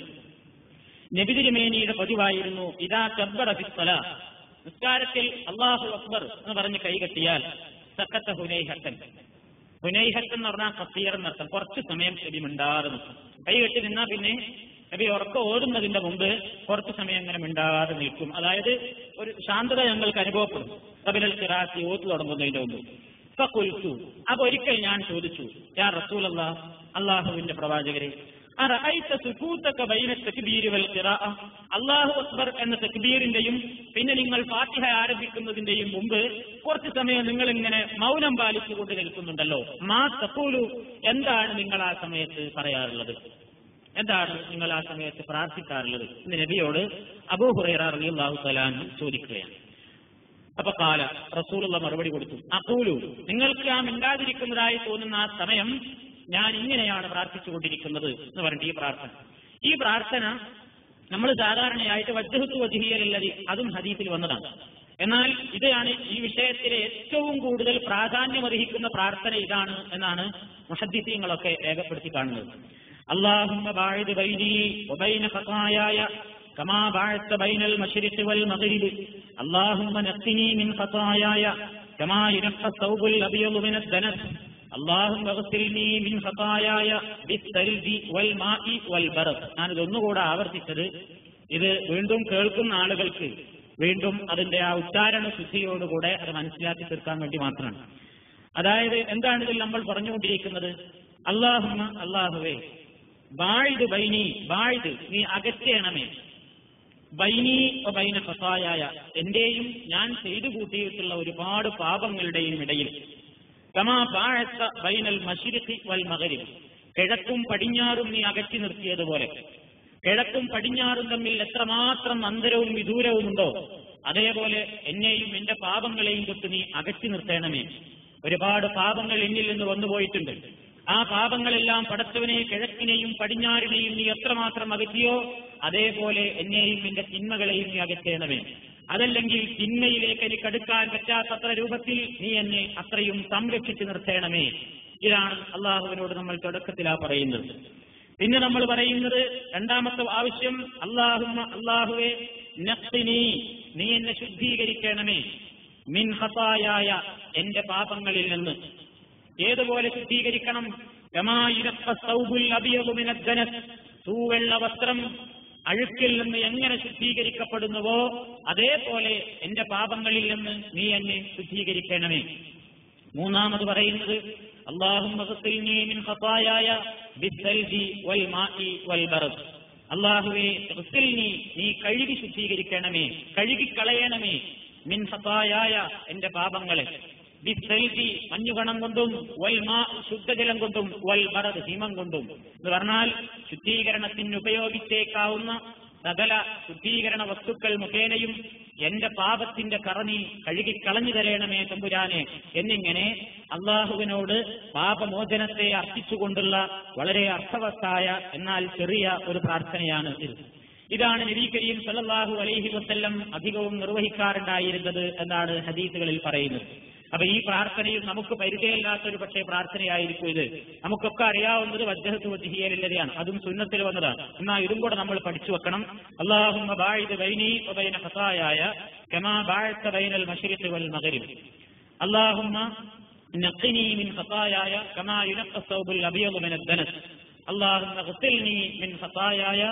നബി തിരുമേനിയുടെ പതിവായിരുന്നു ഇദാ കബ്ബറ ഫിസ്സല നിസ്കാരത്തിൽ അല്ലാഹു അക്ബർ എന്ന് പറഞ്ഞ് കൈകെട്ടിയാൽ സക്കത്ത ഹുനൈഹത്തൻ ഹുനൈഹത്ത് എന്ന് പറഞ്ഞാൽ കസീർ എന്നർത്ഥം കുറച്ച് സമയം നബി മിണ്ടാതെ നിൽക്കും കൈ കെട്ടി നിന്നാൽ പിന്നെ നബി ഉറക്കം ഓടുന്നതിന്റെ മുമ്പ് കുറച്ച് സമയം അങ്ങനെ മിണ്ടാതെ നിൽക്കും അതായത് ഒരു ശാന്തത ഞങ്ങൾക്ക് അനുഭവപ്പെടും കബിലൽ കിറാത്തി ഓത്ത് തുടങ്ങുന്നതിന്റെ മുമ്പ് ഫക്കുൽത്തു അപ്പൊ ഒരിക്കൽ ഞാൻ ചോദിച്ചു ഞാൻ റസൂൽ അള്ളാഹ് അള്ളാഹുവിന്റെ പ്രവാചകരെ അറഅയ്ത സുകൂതക ബൈന തക്ബീരി വൽ ഖിറാഅ അല്ലാഹു അക്ബർ എന്ന തക്ബീറിന്റെയും പിന്നെ നിങ്ങൾ ഫാത്തിഹ ആരംഭിക്കുന്നതിന്റെയും മുമ്പ് കുറച്ച് സമയം നിങ്ങൾ ഇങ്ങനെ മൗനം പാലിച്ചുകൊണ്ട് നിൽക്കുന്നുണ്ടല്ലോ മാ തഖൂലു എന്താണ് നിങ്ങൾ ആ സമയത്ത് പറയാറുള്ളത് എന്താണ് നിങ്ങൾ ആ സമയത്ത് പ്രാർത്ഥിക്കാറുള്ളത് എന്ന് നബിയോട് അബൂ ഹുറൈറ റളിയല്ലാഹു തആല ചോദിക്കുകയാണ് അപ്പൊ കാല റസൂലുള്ള മറുപടി കൊടുത്തു അക്കൂലു നിങ്ങൾക്ക് ആ മിണ്ടാതിരിക്കുന്നതായി തോന്നുന്ന ആ സമയം ഞാൻ ഇങ്ങനെയാണ് പ്രാർത്ഥിച്ചുകൊണ്ടിരിക്കുന്നത് എന്ന് പറഞ്ഞിട്ട് ഈ പ്രാർത്ഥന ഈ പ്രാർത്ഥന നമ്മൾ സാധാരണയായിട്ട് വജ്ജഹത്തു വജിഹിയലല്ലതി അതും ഹദീസിൽ വന്നതാണ് എന്നാൽ ഇതാണ് ഈ വിഷയത്തിലെ ഏറ്റവും കൂടുതൽ പ്രാധാന്യമർഹിക്കുന്ന പ്രാർത്ഥന ഇതാണ് എന്നാണ് മുഹദ്ദിസീങ്ങളൊക്കെ രേഖപ്പെടുത്തി കാണുന്നത് اللهم باعد بيني وبين خطاياي كما باعدت بين المشرق والمغرب اللهم نقني من خطاياي كما ينقى الثوب الابيض من الدنس اللهم اغسلني من خطاياي بالثلج والماء والبرد ഞാനിത് ഒന്നുകൂടെ ആവർത്തിച്ചത് ഇത് വീണ്ടും കേൾക്കുന്ന ആളുകൾക്ക് വീണ്ടും അതിന്റെ ആ ഉച്ചാരണ ശുദ്ധിയോടുകൂടെ അത് മനസ്സിലാക്കി തീർക്കാൻ വേണ്ടി മാത്രമാണ് അതായത് എന്താണ് ഇതിൽ നമ്മൾ പറഞ്ഞുകൊണ്ടിരിക്കുന്നത് അള്ളാഹുമ അള്ളാഹുവേ ബാഴ്ത് ബൈനി ബാഴ്ത് നീ അകറ്റണമേ ബൈനി ബൈന ഫസായായ എന്റെയും ഞാൻ ചെയ്തു കൂട്ടിയിട്ടുള്ള ഒരുപാട് പാപങ്ങളുടെയും ഇടയിൽ കമാ ബാഴത്ത ബൈനൽ മഷിരിഖി വൽ മകരിബ് കിഴക്കും പടിഞ്ഞാറും നീ അകറ്റി നിർത്തിയതുപോലെ കിഴക്കും പടിഞ്ഞാറും തമ്മിൽ എത്രമാത്രം അന്തരവും വിദൂരവും ഉണ്ടോ അതേപോലെ എന്നെയും എന്റെ പാപങ്ങളെയും തൊട്ട് നീ അകറ്റി നിർത്തണമേ ഒരുപാട് പാപങ്ങൾ എന്നിൽ നിന്ന് വന്നുപോയിട്ടുണ്ട് ആ പാപങ്ങളെല്ലാം പടച്ചവനെ കിഴക്കിനെയും പടിഞ്ഞാറിനെയും നീ എത്രമാത്രം അകറ്റിയോ അതേപോലെ എന്നെയും എന്റെ തിന്മകളെയും നീ അകറ്റേണമേ അതല്ലെങ്കിൽ തിന്മയിലേക്ക് എനിക്ക് അടുക്കാൻ പറ്റാത്തത്ര രൂപത്തിൽ നീ എന്നെ അത്രയും സംരക്ഷിച്ചു നിർത്തേണമേ ഇതാണ് അള്ളാഹുവിനോട് നമ്മൾ തുടക്കത്തിലാ പറയുന്നത് പിന്നെ നമ്മൾ പറയുന്നത് രണ്ടാമത്തെ ആവശ്യം അള്ളാഹുമ്മ അള്ളാഹുവെ നഖ്തിനി നീ എന്നെ ശുദ്ധീകരിക്കണമേ മിൻ ഹതായായ എന്റെ പാപങ്ങളിൽ നിന്ന് ഏതുപോലെ ശുദ്ധീകരിക്കണം തൂവെള്ള വസ്ത്രം അഴുക്കിൽ നിന്ന് എങ്ങനെ ശുദ്ധീകരിക്കപ്പെടുന്നുവോ അതേപോലെ എന്റെ പാപങ്ങളിൽ നിന്ന് നീ എന്നെ ശുദ്ധീകരിക്കണമേ മൂന്നാമത് പറയുന്നത് അള്ളാഹുവെ നീ കഴുകി ശുദ്ധീകരിക്കണമേ കഴുകിക്കളയണമേ മിൻ ഹതായായ എന്റെ പാപങ്ങളെ ബിസൽജി മഞ്ഞുകണം കൊണ്ടും വൽ മാ ശുദ്ധജലം കൊണ്ടും വൽ ബറദ് ഹിമം കൊണ്ടും എന്ന് പറഞ്ഞാൽ ശുദ്ധീകരണത്തിന് ഉപയോഗിച്ചേക്കാവുന്ന സകല ശുദ്ധീകരണ വസ്തുക്കൾ മുഖേനയും എന്റെ പാപത്തിന്റെ കറണി കഴുകിക്കളഞ്ഞു തരയണമേ തമ്പുരാനെ എന്നിങ്ങനെ അള്ളാഹുവിനോട് പാപമോചനത്തെ അർപ്പിച്ചുകൊണ്ടുള്ള വളരെ അർത്ഥവത്തായ എന്നാൽ ചെറിയ ഒരു പ്രാർത്ഥനയാണ് ഇത് ഇതാണ് നബി കരീം സല്ലല്ലാഹു അലൈഹി വസല്ലം അധികവും നിർവഹിക്കാറുണ്ടായിരുന്നത് എന്നാണ് ഹദീസുകളിൽ പറയുന്നത് അപ്പൊ ഈ പ്രാർത്ഥനയും നമുക്ക് പരിചയമില്ലാത്ത ഒരു പക്ഷേ പ്രാർത്ഥനയായിരിക്കും ഇത് നമുക്കൊക്കെ അറിയാവുന്നത് വജ്ജഹത്ത് വജിഹിയലില്ലതെയാണ് അതും സുന്നത്തിൽ വന്നതാണ് എന്നാൽ ഇതും കൂടെ നമ്മൾ പഠിച്ചു വെക്കണം അള്ളാഹുമ്മ ബായിദ് ബൈനി ബൈന ഹസായായ കമാ ബാഴത്ത ബൈനൽ മഷരിഖ് വൽ മഗ്രിബ് അള്ളാഹുമ്മ നഖിനി മിൻ ഖതായായ കമാ യുനഖ الثوب الابيض من الدنس اللهم اغسلني من خطاياي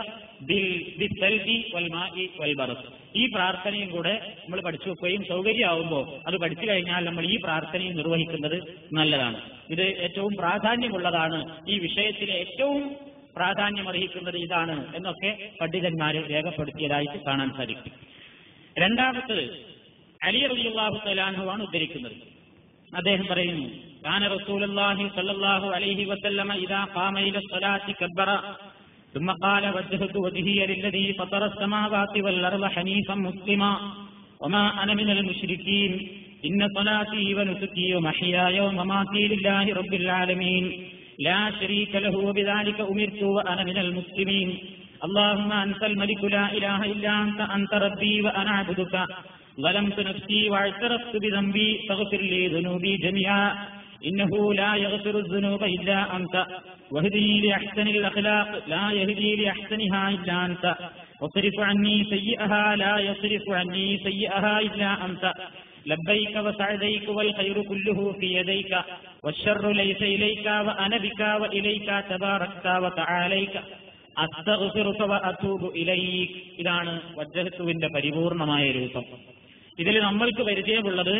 بالثلج والماء والبرد ഈ പ്രാർത്ഥനയും കൂടെ നമ്മൾ പഠിച്ചു വെക്കുകയും സൗകര്യമാവുമ്പോൾ അത് പഠിച്ചു കഴിഞ്ഞാൽ നമ്മൾ ഈ പ്രാർത്ഥനയും നിർവഹിക്കുന്നത് നല്ലതാണ് ഇത് ഏറ്റവും പ്രാധാന്യമുള്ളതാണ് ഈ വിഷയത്തിലെ ഏറ്റവും പ്രാധാന്യമർഹിക്കുന്നത് ഇതാണ് എന്നൊക്കെ പണ്ഡിതന്മാർ രേഖപ്പെടുത്തിയതായിട്ട് കാണാൻ സാധിക്കും രണ്ടാമത്തത് അലി റബിയുള്ളാഹു തലാഹുവാണ് ഉദ്ധരിക്കുന്നത് അദ്ദേഹം പറയുന്നു كان رسول الله صلى الله عليه وسلم إذا قام إلى الصلاة كبر ثم قال وجهت وجهي للذي فطر السماوات والأرض حنيفا مسلما وما أنا من المشركين إن صلاتي ونسكي ومحياي ومماتي لله رب العالمين لا شريك له وبذلك أمرت وأنا من المسلمين اللهم أنت الملك لا إله إلا أنت أنت ربي وأنا عبدك ظلمت نفسي واعترفت بذنبي فاغفر لي ذنوبي جميعا إنه لا يغفر الذنوب إلا أنت واهدني لأحسن الأخلاق لا يهدي لأحسنها إلا أنت واصرف عني سيئها لا يصرف عني سيئها إلا أنت لبيك وسعديك والخير كله في يديك والشر ليس إليك وأنا بك وإليك تباركت وتعاليك അസ്തഗ്ഫിറുക വഅതൂബു ഇലൈക് ഇതാണ് വജ്ജഹത്തുവിന്റെ പരിപൂർണമായ രൂപം ഇതിൽ നമ്മൾക്ക് പരിചയമുള്ളത്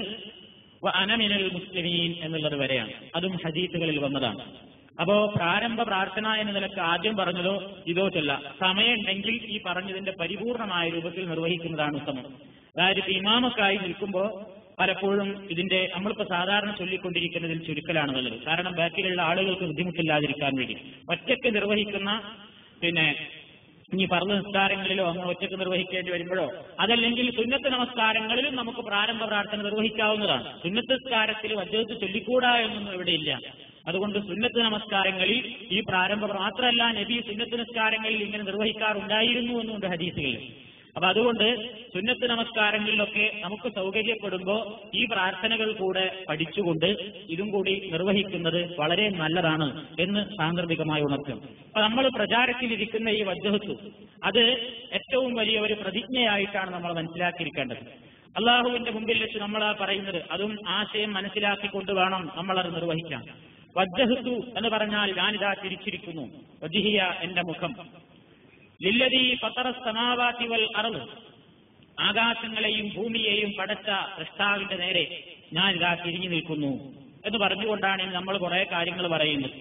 അനമിനൽ മുസ്ലിമീൻ എന്നുള്ളത് വരെയാണ് അതും ഹദീസുകളിൽ വന്നതാണ് അപ്പോ പ്രാരംഭ പ്രാർത്ഥന എന്ന നിലക്ക് ആദ്യം പറഞ്ഞതോ ഇതോ ചൊല്ല സമയമുണ്ടെങ്കിൽ ഈ പറഞ്ഞതിന്റെ പരിപൂർണമായ രൂപത്തിൽ നിർവഹിക്കുന്നതാണ് ഉത്തമം അതായത് ഇപ്പൊ ഇമാമക്കായി നിൽക്കുമ്പോൾ പലപ്പോഴും ഇതിന്റെ നമ്മളിപ്പോ സാധാരണ ചൊല്ലിക്കൊണ്ടിരിക്കുന്നതിൽ ചുരുക്കലാണ് നല്ലത് കാരണം ബാക്കിലുള്ള ആളുകൾക്ക് ബുദ്ധിമുട്ടില്ലാതിരിക്കാൻ വേണ്ടി ഒറ്റയ്ക്ക് നിർവഹിക്കുന്ന പിന്നെ ഇനി പറഞ്ഞ നിസ്കാരങ്ങളിലോ നമ്മൾ ഒറ്റയ്ക്ക് നിർവഹിക്കേണ്ടി വരുമ്പോഴോ അതല്ലെങ്കിൽ സുന്നത്ത് നമസ്കാരങ്ങളിലും നമുക്ക് പ്രാരംഭ പ്രാർത്ഥന നിർവഹിക്കാവുന്നതാണ് സുന്നത്ത് നിസ്കാരത്തിൽ വജ്ജത്ത് ചൊല്ലിക്കൂടാ എന്നൊന്നും ഇവിടെയില്ല അതുകൊണ്ട് സുന്നത്ത് നമസ്കാരങ്ങളിൽ ഈ പ്രാരംഭ മാത്രമല്ല നബി സുന്നത്ത് നിസ്കാരങ്ങളിൽ ഇങ്ങനെ നിർവഹിക്കാറുണ്ടായിരുന്നു എന്നുണ്ട് ഹദീസുകളിൽ അപ്പൊ അതുകൊണ്ട് സുന്നത്ത് നമസ്കാരങ്ങളിലൊക്കെ നമുക്ക് സൗകര്യപ്പെടുമ്പോൾ ഈ പ്രാർത്ഥനകൾ കൂടെ പഠിച്ചുകൊണ്ട് ഇതും കൂടി നിർവഹിക്കുന്നത് വളരെ നല്ലതാണ് എന്ന് സാന്ദർഭികമായി ഉണർത്തും അപ്പൊ നമ്മൾ പ്രചാരത്തിലിരിക്കുന്ന ഈ വജ്ജഹത്തു അത് ഏറ്റവും വലിയ ഒരു പ്രതിജ്ഞയായിട്ടാണ് നമ്മൾ മനസ്സിലാക്കിയിരിക്കേണ്ടത് അള്ളാഹുവിന്റെ മുമ്പിൽ വെച്ച് നമ്മൾ ആ പറയുന്നത് അതും ആശയം മനസ്സിലാക്കിക്കൊണ്ട് വേണം നമ്മളത് നിർവഹിക്കാൻ വജ്ജഹത്തു എന്ന് പറഞ്ഞാൽ ഞാനിതാ തിരിച്ചിരിക്കുന്നു വജിഹിയ എന്റെ മുഖം ലില്ലതി ഫത്തറ സമാവാത്തി വൽ അറവ് ആകാശങ്ങളെയും ഭൂമിയെയും പടച്ച സൃഷ്ടാവിന്റെ നേരെ ഞാൻ ഇതാ തിരിഞ്ഞു നിൽക്കുന്നു എന്ന് പറഞ്ഞുകൊണ്ടാണ് നമ്മൾ കുറെ കാര്യങ്ങൾ പറയുന്നത്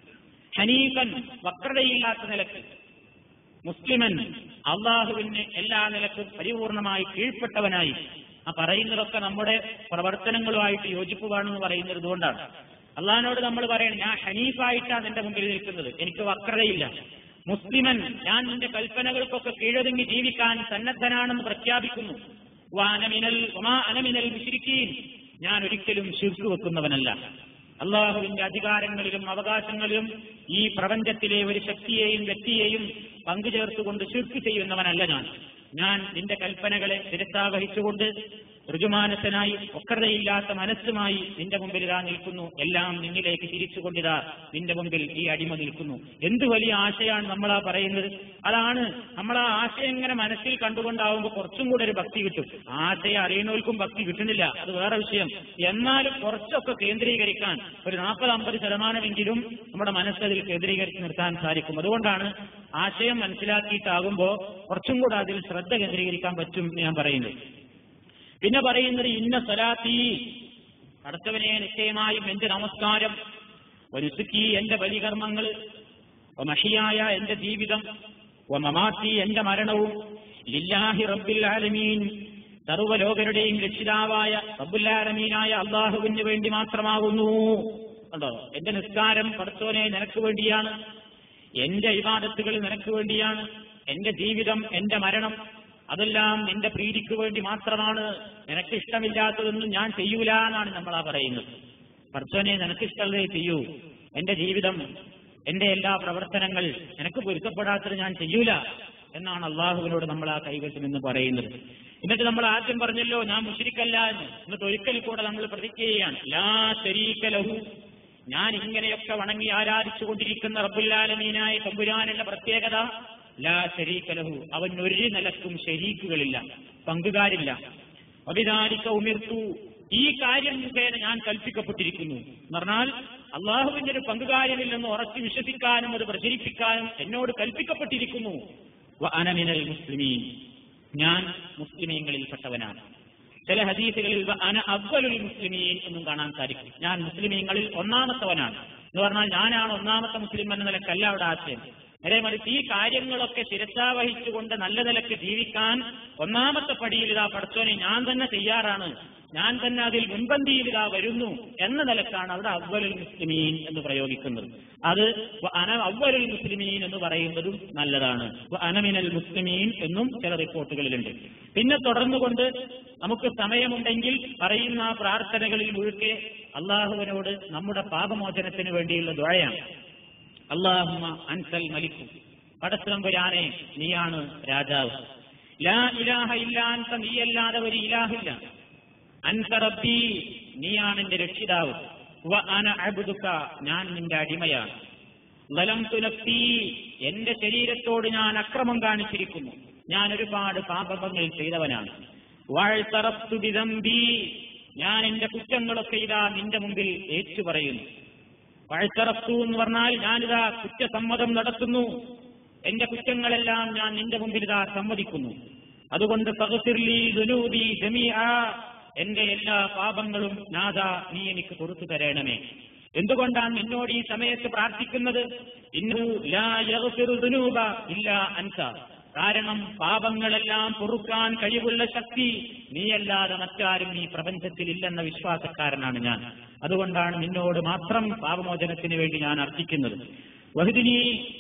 ഹനീഫൻ വക്രതയില്ലാത്ത നിലക്ക് മുസ്ലിമൻ അള്ളാഹുവിന് എല്ലാ നിലക്കും പരിപൂർണമായി കീഴ്പ്പെട്ടവനായി ആ പറയുന്നതൊക്കെ നമ്മുടെ പ്രവർത്തനങ്ങളുമായിട്ട് യോജിപ്പ് വേണമെന്ന് പറയുന്നത് ഇതുകൊണ്ടാണ് അള്ളാഹിനോട് നമ്മൾ പറയണം ഞാൻ ഹനീഫായിട്ടാണ് എന്റെ മുമ്പിൽ നിൽക്കുന്നത് എനിക്ക് വക്രതയില്ല മുസ്ലിമൻ ഞാൻ നിന്റെ കൽപ്പനകൾക്കൊക്കെ കീഴൊതുങ്ങി ജീവിക്കാൻ സന്നദ്ധനാണെന്ന് പ്രഖ്യാപിക്കുന്നു വാനമിനൽ അനമിനൽ മുശിരിക്കീൻ ഞാൻ ഒരിക്കലും ശിർക്ക് വെക്കുന്നവനല്ല അള്ളാഹുവിന്റെ അധികാരങ്ങളിലും അവകാശങ്ങളിലും ഈ പ്രപഞ്ചത്തിലെ ഒരു ശക്തിയെയും വ്യക്തിയെയും പങ്കുചേർത്തുകൊണ്ട് ശിർക്ക് ചെയ്യുന്നവനല്ല ഞാൻ ഞാൻ നിന്റെ കൽപ്പനകളെ ശിരസാവഹിച്ചുകൊണ്ട് ഋജുമാനസനായി വക്രതയില്ലാത്ത മനസ്സുമായി നിന്റെ മുമ്പിൽ ഇതാ നിൽക്കുന്നു എല്ലാം നിന്നിലേക്ക് തിരിച്ചുകൊണ്ടിതാ നിന്റെ മുമ്പിൽ ഈ അടിമ നിൽക്കുന്നു എന്ത് വലിയ ആശയാണ് നമ്മളാ പറയുന്നത് അതാണ് നമ്മൾ ആ ആശയം ഇങ്ങനെ മനസ്സിൽ കണ്ടുകൊണ്ടാവുമ്പോൾ കുറച്ചും കൂടെ ഒരു ഭക്തി കിട്ടും ആശയം അറിയുന്നവർക്കും ഭക്തി കിട്ടുന്നില്ല അത് വേറെ വിഷയം എന്നാലും കുറച്ചൊക്കെ കേന്ദ്രീകരിക്കാൻ ഒരു നാൽപ്പത് അമ്പത് ശതമാനമെങ്കിലും നമ്മുടെ മനസ്സതിൽ കേന്ദ്രീകരിച്ച് നിർത്താൻ സാധിക്കും അതുകൊണ്ടാണ് ആശയം മനസ്സിലാക്കിയിട്ടാകുമ്പോൾ കുറച്ചും കൂടെ അതിൽ ശ്രദ്ധ കേന്ദ്രീകരിക്കാൻ പറ്റും എന്ന് ഞാൻ പറയുന്നത് പിന്നെ പറയുന്നത് ഇന്ന സലാത്തി അടുത്തവനെ നിശ്ചയമായും എന്റെ നമസ്കാരം വനുസുക്കി എന്റെ ബലികർമ്മങ്ങൾ മഷിയായ എന്റെ ജീവിതം മമാത്തി എന്റെ മരണവും ലില്ലാഹി റബ്ബിൽ ആലമീൻ സർവ്വലോകരുടെയും രക്ഷിതാവായ റബ്ബുല്ലാലമീനായ അള്ളാഹുവിന് വേണ്ടി മാത്രമാകുന്നു കണ്ടോ എന്റെ നിസ്കാരം പടത്തോനെ നിനക്ക് വേണ്ടിയാണ് എന്റെ ഇബാദത്തുകൾ നിനക്ക് വേണ്ടിയാണ് എന്റെ ജീവിതം എന്റെ മരണം അതെല്ലാം നിന്റെ പ്രീതിക്ക് വേണ്ടി മാത്രമാണ് നിനക്ക് ഇഷ്ടമില്ലാത്തതൊന്നും ഞാൻ ചെയ്യൂല എന്നാണ് നമ്മളാ പറയുന്നത് പടത്തോനെ നിനക്ക് ഇഷ്ടമുള്ളതേ ചെയ്യൂ എന്റെ ജീവിതം എന്റെ എല്ലാ പ്രവർത്തനങ്ങൾ നിനക്ക് പൊരുത്തപ്പെടാത്തത് ഞാൻ ചെയ്യൂല എന്നാണ് അള്ളാഹുവിനോട് നമ്മൾ ആ കൈകെട്ടി നിന്ന് പറയുന്നത് എന്നിട്ട് നമ്മൾ ആദ്യം പറഞ്ഞല്ലോ ഞാൻ മുഷിരിക്കല്ല എന്ന് എന്നിട്ട് ഒരിക്കൽ കൂടെ നമ്മൾ പ്രതിജ്ഞ ചെയ്യുകയാണ് ലാ ശരീക ലഹു ഞാൻ ഇങ്ങനെയൊക്കെ വണങ്ങി ആരാധിച്ചു കൊണ്ടിരിക്കുന്ന റബ്ബുല്ലാലമീനായ തമ്പുരാനുള്ള പ്രത്യേകത ലാ ശരീക ലഹു അവൻ ഒരു നിലക്കും ശരീക്കുകളില്ല പങ്കുകാരില്ല അഭിതാരിക്ക ഉമിർത്തു ഈ കാര്യം മുഖേന ഞാൻ കൽപ്പിക്കപ്പെട്ടിരിക്കുന്നു എന്ന് പറഞ്ഞാൽ അള്ളാഹുവിന്റെ ഒരു പങ്കുകാര്യമില്ലെന്ന് ഉറച്ചു വിശ്വസിക്കാനും അത് പ്രചരിപ്പിക്കാനും എന്നോട് കൽപ്പിക്കപ്പെട്ടിരിക്കുന്നു വ അനമിനൽ മുസ്ലിമീൻ ഞാൻ മുസ്ലിമീങ്ങളിൽപ്പെട്ടവനാണ് ചില ഹദീസുകളിൽ വ അന അവലുൽ മുസ്ലിമീൻ എന്നും കാണാൻ സാധിക്കും ഞാൻ മുസ്ലിമീങ്ങളിൽ ഒന്നാമത്തവനാണ് എന്ന് പറഞ്ഞാൽ ഞാനാണ് ഒന്നാമത്തെ മുസ്ലിം എന്ന നിലക്കല്ല അവിടെ ആശയം നേരെ മറിച്ച് ഈ കാര്യങ്ങളൊക്കെ ശിരസാവഹിച്ചുകൊണ്ട് നല്ല നിലക്ക് ജീവിക്കാൻ ഒന്നാമത്തെ പടിയിൽ ഇതാ പഠിച്ചോനെ ഞാൻ തന്നെ തയ്യാറാണ് ഞാൻ തന്നെ അതിൽ മുൻപന്തിയിൽ ഇതാ വരുന്നു എന്ന നിലക്കാണ് അവിടെ അവലുൽ മുസ്ലിമീൻ എന്ന് പ്രയോഗിക്കുന്നത് അത് വ അന അവലുൽ മുസ്ലിമീൻ എന്ന് പറയുന്നതും നല്ലതാണ് വ അനമിനൽ മുസ്ലിമീൻ എന്നും ചില റിപ്പോർട്ടുകളിലുണ്ട് പിന്നെ തുടർന്നുകൊണ്ട് നമുക്ക് സമയമുണ്ടെങ്കിൽ പറയുന്ന ആ പ്രാർത്ഥനകളിൽ മുഴുക്കെ അള്ളാഹുവിനോട് നമ്മുടെ പാപമോചനത്തിന് വേണ്ടിയുള്ള ദുഴയാണ് അള്ളാഹുമ അൻസൽ മലിക്കു പടസ്തംപുരാനെ നീയാണ് രാജാവ് ലാ ഇലാഹ ഇല്ലാത്ത നീയല്ലാതെ ഒരു ഇലാഹില്ല അൻസ റബ്ബി നീയാണ് എന്റെ രക്ഷിതാവ് വ അന അബ്ദുക ഞാൻ നിന്റെ അടിമയാണ് ലലം തുലഫി എന്റെ ശരീരത്തോട് ഞാൻ അക്രമം കാണിച്ചിരിക്കുന്നു ഞാൻ ഒരുപാട് പാപങ്ങൾ ചെയ്തവനാണ് വാഴ്ത്തറത്തു വിതമ്പി ഞാൻ എന്റെ കുറ്റങ്ങളൊക്കെ ഇതാ നിന്റെ മുമ്പിൽ ഏറ്റു പറയുന്നു വഴക്കറത്തു എന്ന് പറഞ്ഞാൽ ഞാനിതാ കുറ്റസമ്മതം നടത്തുന്നു എന്റെ കുറ്റങ്ങളെല്ലാം ഞാൻ നിന്റെ മുമ്പിൽ ഇതാ സമ്മതിക്കുന്നു അതുകൊണ്ട് പകത്തിർലി ദുനൂദി ജമീഅ എന്റെ എല്ലാ പാപങ്ങളും നാഥ നീ എനിക്ക് പുറത്തു തരണമേ എന്തുകൊണ്ടാണ് എന്നോട് ഈ സമയത്ത് പ്രാർത്ഥിക്കുന്നത് ഇന്നു ലാ യഗ്ഫിറു ദുനൂബ ഇല്ല അൻക കാരണം പാപങ്ങളെല്ലാം പൊറുക്കാൻ കഴിവുള്ള ശക്തി നീയല്ലാതെ മറ്റാരും ഈ പ്രപഞ്ചത്തിൽ ഇല്ലെന്ന വിശ്വാസക്കാരനാണ് ഞാൻ അതുകൊണ്ടാണ് നിന്നോട് മാത്രം പാപമോചനത്തിന് വേണ്ടി ഞാൻ അർത്ഥിക്കുന്നത് വഹിദിനി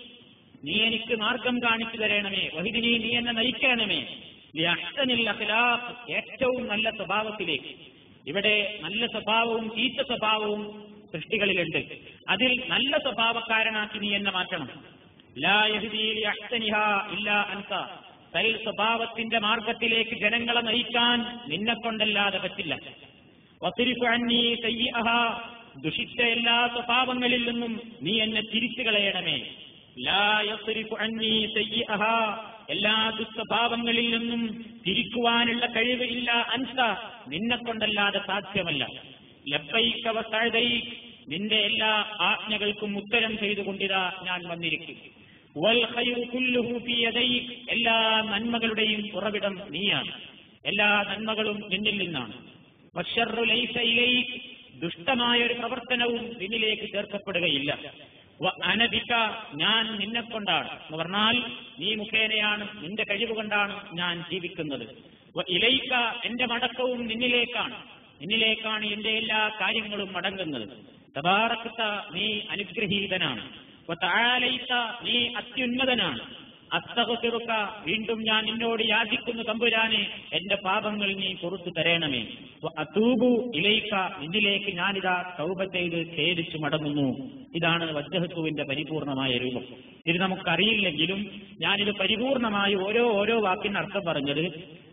നീ എനിക്ക് മാർഗം കാണിച്ചു തരണമേ വഹിദിനി നീ എന്നെ നയിക്കണമേ നീ അഷ്ടനിൽ അഖിലാഖ് ഏറ്റവും നല്ല സ്വഭാവത്തിലേക്ക് ഇവിടെ നല്ല സ്വഭാവവും ചീത്ത സ്വഭാവവും സൃഷ്ടികളിലുണ്ട് അതിൽ നല്ല സ്വഭാവക്കാരനാക്കി നീ എന്നെ മാറ്റണം ലാ യഹ്ദീ ലി അഹ്സനിഹാ ഇല്ലാ അൻത സൽ സ്വഭാവത്തിന്റെ മാർഗത്തിലേക്ക് ജനങ്ങളെ നയിക്കാൻ നിന്നെ കൊണ്ടല്ലാതെ പറ്റില്ല വസിരിഫു അന്നീ സയ്യിഅഹാ ദുഷിച്ച എല്ലാ സ്വഭാവങ്ങളിൽ നിന്നും നീ എന്നെ തിരിച്ചു കളയണമേ ലാ യസ്രിഫു അന്നീ സയ്യിഅഹാ എല്ലാ ദുസ്വഭാവങ്ങളിൽ നിന്നും തിരിക്കുവാനുള്ള കഴിവ് ഇല്ല അൻസ നിന്നെ കൊണ്ടല്ലാതെ സാധ്യമല്ല ലബ്ബൈക വസഅദൈക് നിന്റെ എല്ലാ ആജ്ഞകൾക്കും ഉത്തരം ചെയ്തുകൊണ്ടിതാ ഞാൻ വന്നിരിക്കും വൽ ഖൈറു കുല്ലുഹു ഫീ യദൈക് എല്ലാ നന്മകളുടെയും ഉറവിടം നീയാണ് എല്ലാ നന്മകളും നിന്നിൽ നിന്നാണ് വശർറു ലൈസ ഇലൈക് ദുഷ്ടമായ ഒരു പ്രവർത്തനവും നിന്നിലേക്ക് ചേർക്കപ്പെടുകയില്ല വ അനബിക ഞാൻ നിന്നെ കൊണ്ടാണ് എന്ന് പറഞ്ഞാൽ നീ മുഖേനയാണ് നിന്റെ കഴിവ് കൊണ്ടാണ് ഞാൻ ജീവിക്കുന്നത് വ ഇലൈക എന്റെ മടക്കവും നിന്നിലേക്കാണ് നിന്നിലേക്കാണ് എന്റെ എല്ലാ കാര്യങ്ങളും മടങ്ങുന്നത് തബാറക്കത്ത നീ അനുഗ്രഹീതനാണ് വ തആലൈത നീ അത്യുന്നതനാണ് അസ്തഗഫിറുക വീണ്ടും ഞാൻ നിന്നോട് യാചിക്കുന്നു തമ്പുരാനെ എന്റെ പാപങ്ങൾ നീ പുറത്തു തരണമേ വ അതൂബു ഇലൈക നിന്നിലേക്ക് ഞാനിതാ തൗബ ചെയ്ത് ഖേദിച്ചു മടങ്ങുന്നു ഇതാണ് വജ്ജഹത്തുവിന്റെ പരിപൂർണമായ രൂപം ഇത് നമുക്കറിയില്ലെങ്കിലും ഞാനിത് പരിപൂർണമായി ഓരോ ഓരോ വാക്കിന് അർത്ഥം പറഞ്ഞത്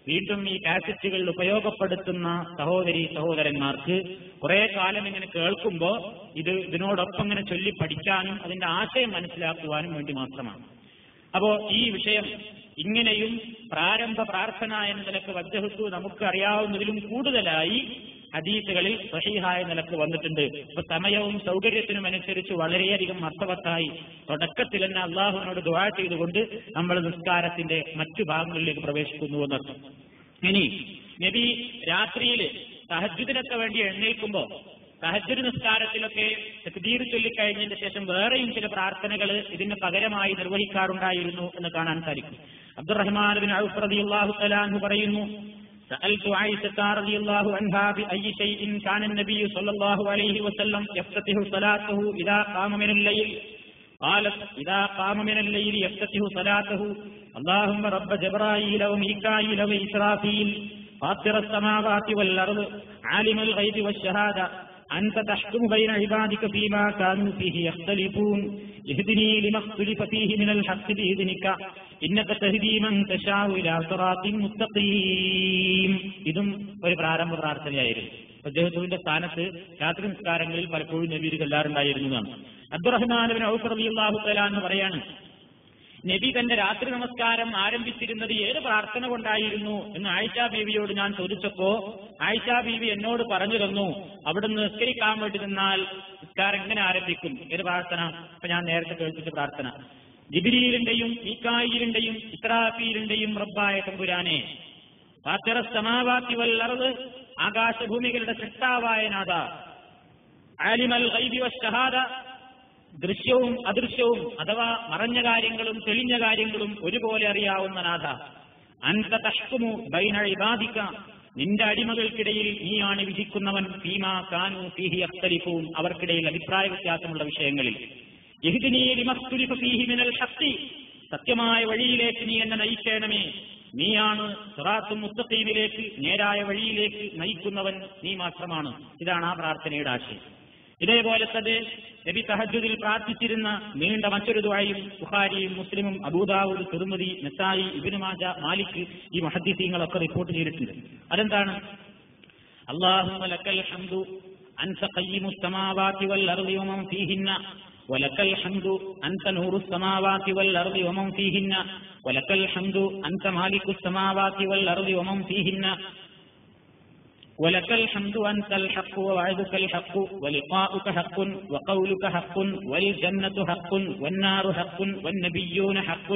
വീണ്ടും ഈ കാസറ്റുകൾ ഉപയോഗപ്പെടുത്തുന്ന സഹോദരി സഹോദരന്മാർക്ക് കുറെ കാലം ഇങ്ങനെ കേൾക്കുമ്പോൾ ഇത് ഇതിനോടൊപ്പം ഇങ്ങനെ ചൊല്ലി പഠിക്കാനും അതിന്റെ ആശയം മനസ്സിലാക്കുവാനും വേണ്ടി മാത്രമാണ് അപ്പോ ഈ വിഷയം ഇങ്ങനെയും പ്രാരംഭ പ്രാർത്ഥന എന്ന നിലക്ക് വജ്ജഹത്തു നമുക്ക് അറിയാവുന്നതിലും കൂടുതലായി ഹദീസുകളിൽ സഹീഹായ നിലക്ക് വന്നിട്ടുണ്ട് അപ്പൊ സമയവും സൗകര്യത്തിനും അനുസരിച്ച് വളരെയധികം അർത്ഥവത്തായി തുടക്കത്തിൽ തന്നെ അള്ളാഹുവിനോട് ദുആ ചെയ്തുകൊണ്ട് നമ്മൾ നിസ്കാരത്തിന്റെ മറ്റു ഭാഗങ്ങളിലേക്ക് പ്രവേശിക്കുന്നു എന്നർത്ഥം ഇനി നബി രാത്രിയിൽ തഹജുദിനൊക്കെ വേണ്ടി എഴുന്നേൽക്കുമ്പോ തഹജുദ് നിസ്കാരത്തിലൊക്കെ തക്ബീർ ചൊല്ലിക്കഴിഞ്ഞതിന് ശേഷം വേറെയും ചില പ്രാർത്ഥനകൾ ഇതിന് പകരമായി നിർവഹിക്കാറുണ്ടായിരുന്നു എന്ന് കാണാൻ സാധിക്കും അബ്ദുറഹ്മാൻ ബിൻ ഔഫ് റളിയല്ലാഹു തആല അൻഹു പറയുന്നു سألت عائشة رضي الله عنها بأي شيء كان النبي صلى الله عليه وسلم يفتتح صلاته إذا قام من الليل قالت إذا قام من الليل يفتتح صلاته اللهم رب جبرائيل وميكائيل وإسرافيل فاطر السماوات والأرض عالم الغيب والشهادة أنت تحكم بين عبادك فيما كانوا فيه يختلفون اهدني لما اختلف فيه من الحق بإذنك إنك تهدي من تشاء إلى صراط مستقيم ഇതും ഒരു പ്രാരംഭ പ്രാർത്ഥനയായിരുന്നു അദ്ദേഹത്തിന്റെ സ്ഥാനത്ത് രാത്രി നിസ്കാരങ്ങളിൽ പലപ്പോഴും നബീർ ചെല്ലാറുണ്ടായിരുന്നു എന്നാണ് അബ്ദുറഹ്മാൻ ഔഫ് റളിയല്ലാഹു തആല എന്ന് പറയാണ് നബി തന്റെ രാത്രി നമസ്കാരം ആരംഭിച്ചിരുന്നത് ഏത് പ്രാർത്ഥന കൊണ്ടായിരുന്നു എന്ന് ആയിഷ ബീവിയോട് ഞാൻ ചോദിച്ചപ്പോ ആയിഷ ബീവി എന്നോട് പറഞ്ഞു തന്നു അവിടുന്ന് നിസ്കരിക്കാൻ വേണ്ടി നിന്നാൽ നിസ്കാരം എങ്ങനെ ആരംഭിക്കും ഏത് പ്രാർത്ഥന ഇപ്പൊ ഞാൻ നേരത്തെ കേൾപ്പിച്ച പ്രാർത്ഥന ജിബിരിയിലിന്റെയും മീക്കായിലിന്റെയും ഇസ്രാഫീലിന്റെയും റബ്ബായ തമ്പുരാനെ ഫാത്തിറ സമാവാത്തി വല്ലറത് ആകാശഭൂമികളുടെ സൃഷ്ടാവായ നാഥ ആലിമൽ ഗൈബി വശഹാദ ദൃശ്യവും അദൃശ്യവും അഥവാ മറഞ്ഞ കാര്യങ്ങളും തെളിഞ്ഞ കാര്യങ്ങളും ഒരുപോലെ അറിയാവുന്ന നാഥ അൻത തഷ്കുമു ബൈന ഇബാദിക നിന്റെ അടിമകൾക്കിടയിൽ നീയാണ് വിധിക്കുന്നവൻ ഫീമാ കാനു ഫീഹി അഖ്തലിഫൂൻ അവർക്കിടയിൽ അഭിപ്രായ വ്യത്യാസമുള്ള വിഷയങ്ങളിൽ യഹ്ദിനീ ലിമഖ്തുലിഫ ഫീഹി മിനൽ ഹഖ് സത്യമായ വഴിയിലേക്ക് നീ എന്നെ നയിക്കണമേ നീയാണ് സിറാത്തും മുസ്തഖീമിലേക്ക് നേരായ വഴിയിലേക്ക് നയിക്കുന്നവൻ നീ മാത്രമാണ് ഇതാണ് ആ പ്രാർത്ഥനയുടെ ആശയം ഇതേപോലെ തന്നെ നബി തഹജുദിൽ പ്രാർത്ഥിച്ചിരുന്ന നീണ്ട മറ്റൊരു ദുആയും ബുഖാരിയും മുസ്ലിമും അബൂദാവൂദ് തിരുമതി നസായി ഇബ്നു മാജ മാലിക് ഈ മുഹദ്ദിസീങ്ങളൊക്കെ റിപ്പോർട്ട് ചെയ്തിട്ടുണ്ട് അതെന്താണ് اللهم لك الحمد أنت قيم السماوات والأرض ومن فيهن ولك الحمد أنت نور السماوات والأرض ومن فيهن ولك الحمد أنت مالك السماوات والأرض ومن فيهن ولك الحمد أنت الحق ووعدك الحق ولقاؤك حق وقولك حق والجنة حق والنار حق والنبيون حق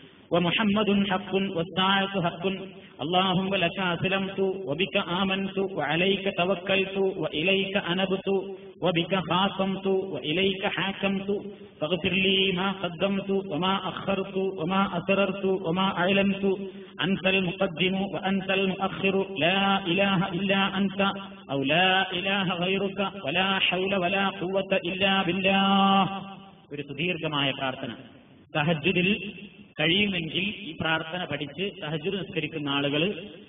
ومحمد حق والساعة حق اللهم لك أسلمت وبك آمنت وعليك توكلت وإليك أنبت وبك خاصمت وإليك حاكمت فاغفر لي ما قدمت وما أخرت وما أسررت وما أعلنت أنت المقدم وأنت المؤخر لا إله إلا أنت أو لا إله غيرك ولا حول ولا قوة إلا بالله ഒരു സുദീർഘമായ പ്രാർത്ഥന തഹജുദിൽ കഴിയുമെങ്കിൽ ഈ പ്രാർത്ഥന പഠിച്ച് തഹജുദ് നിസ്കരിക്കുന്ന ആളുകൾ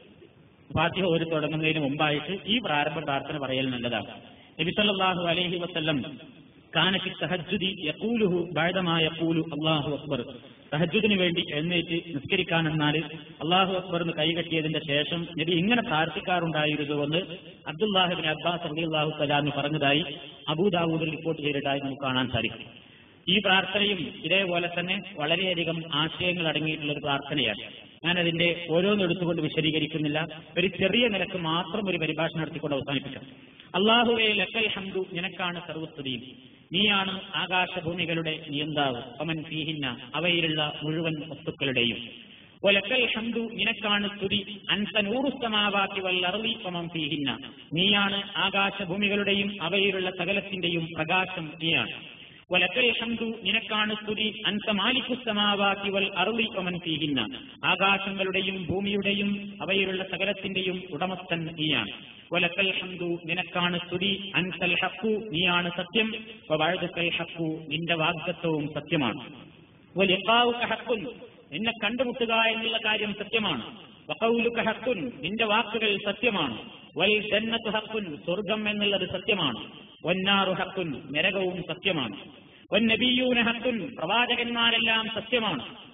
ഫാത്തിഹ ഓരി തുടങ്ങുന്നതിന് മുമ്പായിട്ട് ഈ പ്രാരംഭ പ്രാർത്ഥന പറയൽ നല്ലതാണ് നബിസല്ലാഹു അലൈഹി വസ്ല്ലം കാനഫി തഹജുദി യക്കൂലുഹു ബാഴതമായ യക്കൂലു അള്ളാഹു അക്ബർ തഹജുദിന് വേണ്ടി എഴുന്നേറ്റ് നിസ്കരിക്കാൻ എന്നാൽ അള്ളാഹു അക്ബർ എന്ന് കൈകെട്ടിയതിന്റെ ശേഷം നബി ഇങ്ങനെ പ്രാർത്ഥിക്കാറുണ്ടായിരുന്നുവെന്ന് അബ്ദുല്ലാഹിബിൻ അബ്ബാസ് അള്ളാഹു സലാന്ന് പറഞ്ഞതായി അബൂദാവൂദിൽ റിപ്പോർട്ട് ചെയ്തിട്ടായി നമുക്ക് കാണാൻ സാധിക്കും ഈ പ്രാർത്ഥനയും ഇതേപോലെ തന്നെ വളരെയധികം ആശയങ്ങൾ അടങ്ങിയിട്ടുള്ള ഒരു പ്രാർത്ഥനയാണ് ഞാനതിന്റെ ഓരോന്നും എടുത്തുകൊണ്ട് വിശദീകരിക്കുന്നില്ല ഒരു ചെറിയ നിലക്ക് മാത്രം ഒരു പരിഭാഷ നടത്തിക്കൊണ്ട് അവസാനിപ്പിക്കാം അള്ളാഹുവെ ലക്കൽ ഹംദു നിനക്കാണ് സർവസ്തുതിയും നീയാണ് ആകാശഭൂമികളുടെ നിയന്താവ് അമൻ ഫീഹിന്ന അവയിലുള്ള മുഴുവൻ വസ്തുക്കളുടെയും ഒലക്കൽ ഹംദു നിനക്കാണ് സ്തുതി അൻത നൂറുസ്തമാവാക്കി വല്ലറുതി പമം ഫീഹിന്ന നീയാണ് ആകാശഭൂമികളുടെയും അവയിലുള്ള സകലത്തിന്റെയും പ്രകാശം നീയാണ് വലക്കൽ ഹംദു നിനക്കാണ് സ്തുതി അൻത മാലിക്കുസ്തമാവാക്കി വൽ അറുളി ഒമൻ ഫീഹിന്ന ആകാശങ്ങളുടെയും ഭൂമിയുടെയും അവയിലുള്ള സകലത്തിന്റെയും ഉടമസ്ഥൻ നീയാണ് വലക്കൽ ഹംദു നിനക്കാണ് സ്തുതി അൻസൽ ഹക്കു നീയാണ് സത്യം വഴുതുക്കൽ ഹക്കു നിന്റെ വാഗ്ദത്വവും സത്യമാണ് വലിക്കാവുക ഹക്കുൻ നിന്നെ കണ്ടുമുട്ടുക എന്നുള്ള കാര്യം സത്യമാണ് വക്കൗലുക ഹക്കുൻ നിന്റെ വാക്കുകൾ സത്യമാണ് വൽ ജന്നത്ത് ഹക്കുൻ സ്വർഗം എന്നുള്ളത് സത്യമാണ് വന്നാറു ഹക്കുൻ നരകവും സത്യമാണ് വന്നബിയൂന ഹക്കുൻ പ്രവാചകന്മാരെല്ലാം സത്യമാണ്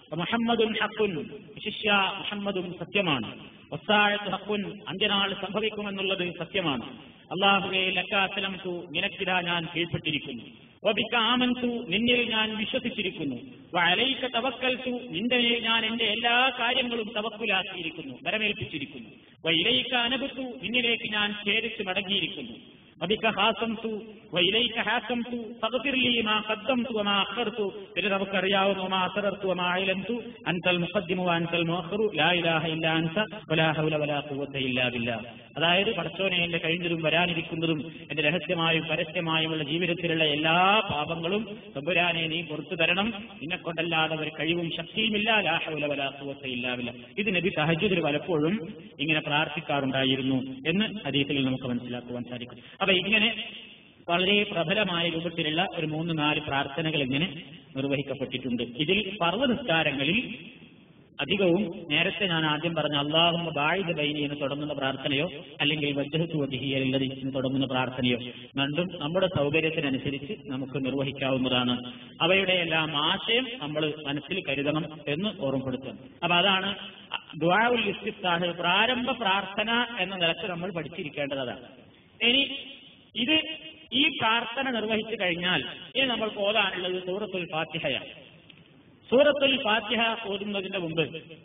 മുഹമ്മദുൻ ഹക്കുൻ വിശിഷ്യ മുഹമ്മദും സത്യമാണ് വസ്സാഴത്ത് ഹക്കുൻ അന്ത്യനാൾ സംഭവിക്കുമെന്നുള്ളത് സത്യമാണ് അള്ളാഹുവെ ലക്കാസലം തു നിനക്കിതാ ഞാൻ കീഴ്പ്പെട്ടിരിക്കുന്നു വബിക്ക ആമൻതു നിന്നിൽ ഞാൻ വിശ്വസിച്ചിരിക്കുന്നു വലൈക്ക തവക്കൽത്തു നിന്റെ മേൽ ഞാൻ എന്റെ എല്ലാ കാര്യങ്ങളും തവക്കുലാക്കിയിരിക്കുന്നു വരമേൽപ്പിച്ചിരിക്കുന്നു വൈലൈക്ക അനബത്തു നിന്നിലേക്ക് ഞാൻ ചേരിച്ച് മടങ്ങിയിരിക്കുന്നു വബിക്ക ഹാസംതു വൈലൈക്ക ഹാസംതു ഫഗ്ഫിർ ലീ മാ ഖദ്ദംതു വമാ അഖർതു പിന്നെ നമുക്കറിയാവുന്ന വമാ അസറർതു വമാ അയലൻതു അൻതൽ മുഖദ്ദിമു വഅൻതൽ മുഅഖിറു ലാ ഇലാഹ ഇല്ലാ അൻത വലാ ഹൗല വലാ ഖുവത ഇല്ലാ ബില്ലാഹ് അതായത് പടച്ചോനെ എന്റെ കഴിഞ്ഞതും വരാനിരിക്കുന്നതും എന്റെ രഹസ്യമായും പരസ്യമായുമുള്ള ജീവിതത്തിലുള്ള എല്ലാ പാപങ്ങളും തമ്പുരാനെ നീ പുറത്തു തരണം നിന്നെ കൊണ്ടല്ലാതെ ഒരു കഴിവും ശക്തിയുമില്ല ലാഹുല വലാസുവത്തയില്ലാവില്ല ഇത് നബി സഹജുദിൽ പലപ്പോഴും ഇങ്ങനെ പ്രാർത്ഥിക്കാറുണ്ടായിരുന്നു എന്ന് ഹദീസിൽ നമുക്ക് മനസ്സിലാക്കുവാൻ സാധിക്കും അപ്പൊ ഇങ്ങനെ വളരെ പ്രബലമായ രൂപത്തിലുള്ള ഒരു മൂന്ന് നാല് പ്രാർത്ഥനകൾ ഇങ്ങനെ നിർവഹിക്കപ്പെട്ടിട്ടുണ്ട് ഇതിൽ പർവ്വ നിസ്കാരങ്ങളിൽ അധികവും നേരത്തെ ഞാൻ ആദ്യം പറഞ്ഞ അള്ളാഹുമ്മ ബാഴിദ ബൈനി എന്ന് തുടങ്ങുന്ന പ്രാർത്ഥനയോ അല്ലെങ്കിൽ വജ്ജഹത്തു വജിഹിയല്ലത് എന്ന് തുടങ്ങുന്ന പ്രാർത്ഥനയോ രണ്ടും നമ്മുടെ സൗകര്യത്തിനനുസരിച്ച് നമുക്ക് നിർവഹിക്കാവുന്നതാണ് അവയുടെ എല്ലാം ആശയം നമ്മൾ മനസ്സിൽ കരുതണം എന്ന് ഓർമ്മപ്പെടുത്തുന്നു അപ്പൊ അതാണ് ദ്വാവുൽ ഇസ്തിഫ്താഹ് പ്രാരംഭ പ്രാർത്ഥന എന്ന നിലക്ക് നമ്മൾ പഠിച്ചിരിക്കേണ്ടതാണ് ഇനി ഇത് ഈ പ്രാർത്ഥന നിർവഹിച്ചു കഴിഞ്ഞാൽ ഇനി നമ്മൾ ഓതാനുള്ളത് സൂറത്തുൽ ഫാത്തിഹയാണ് സൂറത്തുൽ ഫാത്തിഹ ഓതുന്നതിന്റെ മുമ്പ്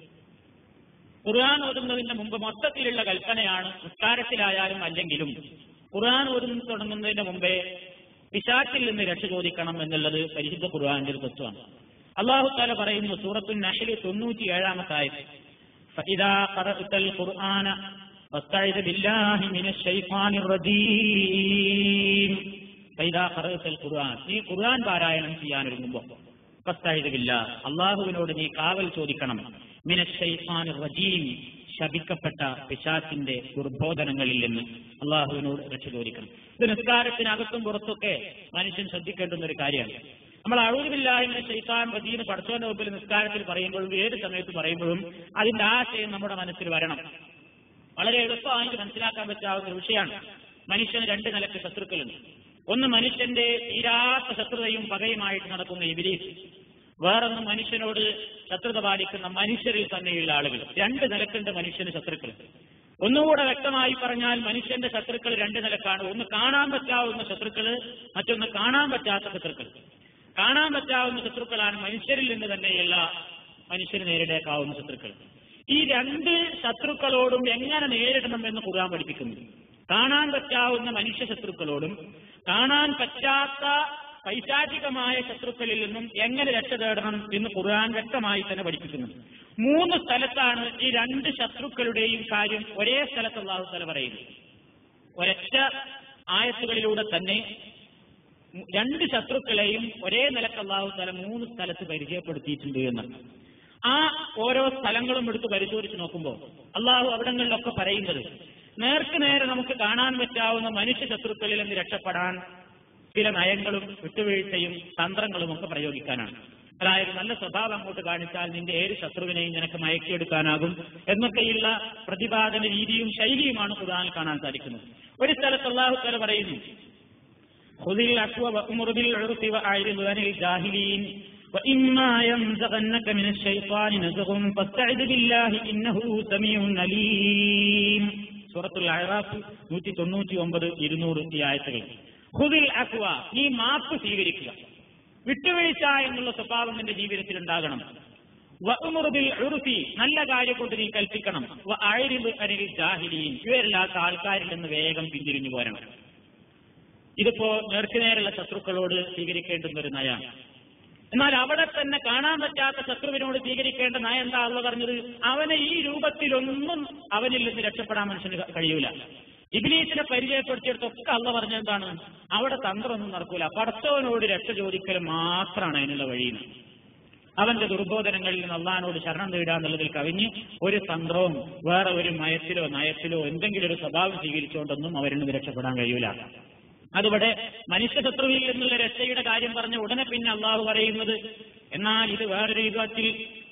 ഖുർആൻ ഓതുന്നതിന്റെ മുമ്പ് മൊത്തത്തിലുള്ള കൽപ്പനയാണ് നിസ്കാരത്തിലായാലും അല്ലെങ്കിലും ഖുർആൻ ഓതുന്ന തുടങ്ങുന്നതിന്റെ മുമ്പേ പിശാച്ചിൽ നിന്ന് രക്ഷ ചോദിക്കണം എന്നുള്ളത് പരിശുദ്ധ ഖുർആന്റെ ഒരു തത്വമാണ് അള്ളാഹു താല പറയുന്നു സൂറത്തുൽ നഹ്ല് തൊണ്ണൂറ്റി ഏഴാമത്തെ ആയത് فإذا قرأت القرآن فاستعذ بالله من الشيطان الرجيم فإذا قرأت القرآن നീ ഖുർആൻ പാരായണം ചെയ്യാൻ ഒരുങ്ങുമ്പോൾ ഫസ്തഴുതില്ല അള്ളാഹുവിനോട് നീ കാവൽ ചോദിക്കണം മിനഷൈഫാൻ റജീം ശപിക്കപ്പെട്ട പിശാച്ചിന്റെ ദുർബോധനങ്ങളിൽ നിന്ന് അള്ളാഹുവിനോട് രക്ഷ ചോദിക്കണം ഇത് നിസ്കാരത്തിനകത്തും പുറത്തൊക്കെ മനുഷ്യൻ ശ്രദ്ധിക്കേണ്ടുന്ന ഒരു കാര്യമാണ് നമ്മൾ അഴുതില്ലായ്മ ശൈത്താൻ റജീന് പഠിച്ചവന്റെ മുമ്പിൽ നിസ്കാരത്തിൽ പറയുമ്പോഴും ഏത് സമയത്ത് പറയുമ്പോഴും അതിന്റെ ആശയം നമ്മുടെ മനസ്സിൽ വരണം വളരെ എളുപ്പമായിട്ട് മനസ്സിലാക്കാൻ പറ്റാവുന്ന ഒരു വിഷയമാണ് മനുഷ്യന് രണ്ട് നിലക്ക് ശത്രുക്കളുണ്ട് ഒന്ന് മനുഷ്യന്റെ തീരാത്ത ശത്രുതയും പകയുമായിട്ട് നടക്കുന്ന ഇബിലീസ് വേറൊന്ന് മനുഷ്യനോട് ശത്രുത പാലിക്കുന്ന മനുഷ്യരിൽ തന്നെയുള്ള ആളുകൾ രണ്ട് നിലക്കുണ്ട് മനുഷ്യന് ശത്രുക്കൾ ഒന്നുകൂടെ വ്യക്തമായി പറഞ്ഞാൽ മനുഷ്യന്റെ ശത്രുക്കൾ രണ്ട് നിലക്കാണ് ഒന്ന് കാണാൻ പറ്റാവുന്ന ശത്രുക്കള് മറ്റൊന്ന് കാണാൻ പറ്റാത്ത ശത്രുക്കൾ കാണാൻ പറ്റാവുന്ന ശത്രുക്കളാണ് മനുഷ്യരിൽ നിന്ന് തന്നെയുള്ള മനുഷ്യന് നേരിടേക്കാവുന്ന ശത്രുക്കൾ ഈ രണ്ട് ശത്രുക്കളോടും എങ്ങനെ നേരിടണം എന്ന് ഖുർആൻ പഠിപ്പിക്കുന്നു കാണാൻ പറ്റാവുന്ന മനുഷ്യ ശത്രുക്കളോടും കാണാൻ പറ്റാത്ത പൈശാചികമായ ശത്രുക്കളിൽ നിന്നും എങ്ങനെ രക്ഷ തേടണം എന്ന് ഖുർആൻ വ്യക്തമായി തന്നെ പഠിപ്പിക്കുന്നു മൂന്ന് സ്ഥലത്താണ് ഈ രണ്ട് ശത്രുക്കളുടെയും കാര്യം ഒരേ സ്ഥലത്ത് അള്ളാഹു തല പറയുന്നത് ഒരൊറ്റ ആയത്തുകളിലൂടെ തന്നെ രണ്ട് ശത്രുക്കളെയും ഒരേ നിലക്ക് അള്ളാഹു തല മൂന്ന് സ്ഥലത്ത് പരിചയപ്പെടുത്തിയിട്ടുണ്ട് എന്നാണ് ആ ഓരോ സ്ഥലങ്ങളും എടുത്ത് പരിശോധിച്ച് നോക്കുമ്പോൾ അള്ളാഹു അവിടങ്ങളിലൊക്കെ പറയുന്നത് നേർക്ക് നേരെ നമുക്ക് കാണാൻ പറ്റാവുന്ന മനുഷ്യ ശത്രുക്കളിൽ നിന്ന് രക്ഷപ്പെടാൻ ചില നയങ്ങളും വിട്ടുവീഴ്ചയും തന്ത്രങ്ങളും ഒക്കെ പ്രയോഗിക്കാനാണ് അതായത് നല്ല സ്വഭാവം അങ്ങോട്ട് കാണിച്ചാൽ നിന്റെ ഏത് ശത്രുവിനെയും നിനക്ക് മയക്കിയെടുക്കാനാകും എന്നൊക്കെയുള്ള പ്രതിപാദന രീതിയും ശൈലിയുമാണ് ഖുർആനിൽ കാണാൻ സാധിക്കുന്നത് ഒരു സ്ഥലത്ത് അള്ളാഹു തല പറയുന്നു خذل العفو وأمر بالعرف وأعرض عن الجاهلين وإما ينزغنك من الشيطان نزغ فاستعذ بالله إنه سميع عليم സൂറത്തുൽ അഹ്റാഫ് നൂറ്റി തൊണ്ണൂറ്റി ഒമ്പത് ഇരുന്നൂറ് ഈ ആയത്തുകൾ ഹുദിൽ അക്വ നീ മാപ്പ് സ്വീകരിക്കുക വിട്ടുവീഴ്ച എന്നുള്ള സ്വഭാവം നിന്റെ ജീവിതത്തിൽ ഉണ്ടാകണം വഅ്മുറുബിൽ ഉറുഫി നല്ല കാര്യം കൊണ്ട് നീ കൽപ്പിക്കണം വ അഅരിദ് അനിൽ ജാഹിലീൻ ഇവരില്ലാത്ത ആൾക്കാരിൽ നിന്ന് വേഗം പിന്തിരിഞ്ഞു പോരണം ഇതിപ്പോ നേർക്കുനേരുള്ള ശത്രുക്കളോട് സ്വീകരിക്കേണ്ടുന്ന ഒരു നയമാണ് എന്നാൽ അവിടെ തന്നെ കാണാൻ പറ്റാത്ത ശത്രുവിനോട് സ്വീകരിക്കേണ്ട നയം എന്താ അള്ള പറഞ്ഞത് അവനെ ഈ രൂപത്തിലൊന്നും അവനിൽ നിന്ന് രക്ഷപ്പെടാൻ മനുഷ്യന് കഴിയൂല ഇബിലീസിനെ പരിചയപ്പെടുത്തിയെടുത്തൊക്കെ അള്ള പറഞ്ഞത് എന്താണ് അവിടെ തന്ത്രമൊന്നും നടക്കൂല പടച്ചവനോട് രക്ഷ ചോദിക്കൽ മാത്രമാണ് അതിനുള്ള വഴിയെന്ന് അവന്റെ ദുർബോധനങ്ങളിൽ നിന്ന് അള്ളഹാനോട് ശരണം തേടുക എന്നുള്ളതിൽ കവിഞ്ഞ് ഒരു തന്ത്രവും വേറെ ഒരു മയത്തിലോ നയത്തിലോ എന്തെങ്കിലും ഒരു സ്വഭാവം സ്വീകരിച്ചുകൊണ്ടൊന്നും അവരിൽ നിന്ന് രക്ഷപ്പെടാൻ കഴിയൂല അതിവിടെ മനുഷ്യശത്രുവിൽ നിന്നുള്ള രക്ഷയുടെ കാര്യം പറഞ്ഞ ഉടനെ പിന്നെ അള്ളാഹു പറയുന്നത് എന്നാൽ ഇത് വേറൊരു വിധത്തിൽ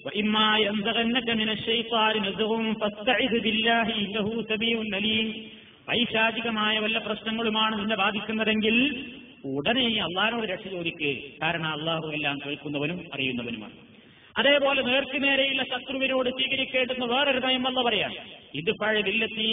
പൈശാചികമായ വല്ല പ്രശ്നങ്ങളുമാണ് നിന്നെ ബാധിക്കുന്നതെങ്കിൽ ഉടനെ ഈ അള്ളാഹിനോട് രക്ഷ ചോദിക്കുക കാരണം അള്ളാഹു എല്ലാം കേൾക്കുന്നവനും അറിയുന്നവനുമാണ് അതേപോലെ നേർക്കുനേരെയുള്ള ശത്രുവിനോട് സ്വീകരിക്കേണ്ടുന്ന വേറൊരു നയം എന്ന് പറയാം ഇത് പഴവില്ലത്തീ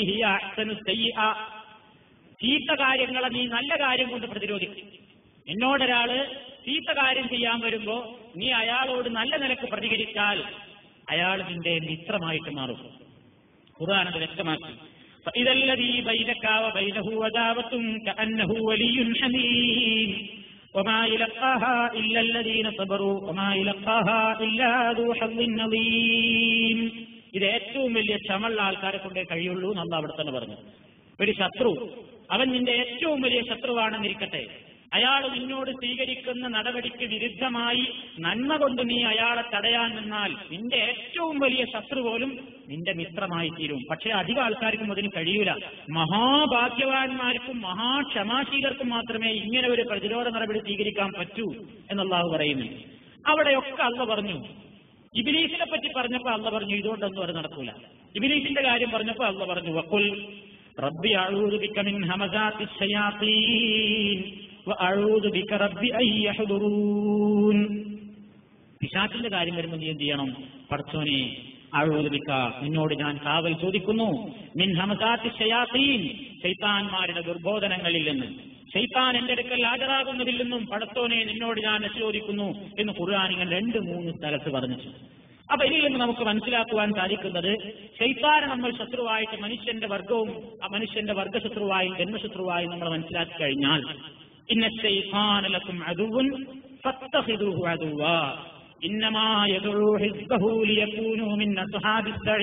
ചീത്ത കാര്യങ്ങളെ നീ നല്ല കാര്യം കൊണ്ട് പ്രതിരോധിക്കും എന്നോടൊരാള് ചീത്ത കാര്യം ചെയ്യാൻ വരുമ്പോ നീ അയാളോട് നല്ല നിലക്ക് പ്രതികരിച്ചാൽ അയാൾ നിന്റെ മിത്രമായിട്ട് മാറും ഖുർആൻ അത് വ്യക്തമാക്കി فإذا الذي بينك وبينه عداوة كأنه ولي حميم وما يلقاها إلا الذين صبروا وما يلقاها إلا ذو حظ عظيم ഇത് ഏറ്റവും വലിയ ക്ഷമുള്ള ആൾക്കാരെ കൊണ്ടേ കഴിയുള്ളൂ എന്നുള്ള അവിടെ തന്നെ പറഞ്ഞു ഒരു ശത്രു അവൻ നിന്റെ ഏറ്റവും വലിയ ശത്രുവാണെന്നിരിക്കട്ടെ അയാൾ നിന്നോട് സ്വീകരിക്കുന്ന നടപടിക്ക് വിരുദ്ധമായി നന്മ കൊണ്ട് നീ അയാളെ തടയാൻ നിന്നാൽ നിന്റെ ഏറ്റവും വലിയ ശത്രു പോലും നിന്റെ മിത്രമായി തീരും പക്ഷെ അധികം ആൾക്കാർക്കും അതിന് കഴിയൂല മഹാഭാഗ്യവാന്മാർക്കും മഹാക്ഷമാശീലർക്കും മാത്രമേ ഇങ്ങനെ ഒരു പ്രതിരോധ നടപടി സ്വീകരിക്കാൻ പറ്റൂ എന്നുള്ളാഹു പറയുന്നു അവിടെയൊക്കെ അള്ള പറഞ്ഞു ഇബിലീസിനെ പറ്റി പറഞ്ഞപ്പോ അള്ള പറഞ്ഞു ഇതുകൊണ്ടൊന്നും അത് നടക്കൂല ഇബിലീസിന്റെ കാര്യം പറഞ്ഞപ്പോ അള്ള പറഞ്ഞു വക്കുൽ റബ്ബി അഊദു ബിക മിൻ ഹമസാത്തി ശയാത്തീൻ വഅഊദു ബിക റബ്ബി അൻ യഹ്ദുറൂൻ പിശാചിന്റെ കാര്യം വരുമ്പോൾ നീ എന്ത് ചെയ്യണം പടച്ചോനെ അഴുതുബിക്ക നിന്നോട് ഞാൻ കാവൽ ചോദിക്കുന്നു മിൻ ഹമസാത്തി ശയാത്തീൻ ശൈത്താന്മാരുടെ ദുർബോധനങ്ങളിൽ നിന്ന് ശൈത്താൻ എന്റെ അടുക്കൽ ഹാജരാകുന്നതിൽ നിന്നും പടത്തോനെ നിന്നോട് ഞാൻ ചോദിക്കുന്നു എന്ന് ഖുർആൻ ഇങ്ങനെ രണ്ട് മൂന്ന് സ്ഥലത്ത് പറഞ്ഞു അപ്പൊ ഇതിൽ നിന്ന് നമുക്ക് മനസ്സിലാക്കുവാൻ സാധിക്കുന്നത് ശൈത്താനെ നമ്മൾ ശത്രുവായിട്ട് മനുഷ്യന്റെ വർഗവും ആ മനുഷ്യന്റെ വർഗശത്രുവായും ജന്മശത്രുവായും നമ്മൾ മനസ്സിലാക്കി കഴിഞ്ഞാൽ ഇന്ന ശൈത്താനലക്കും അതുവും ഫത്തഹിദുഹു അതുവാ إنما يدعو حزبه ليكونوا من أصحاب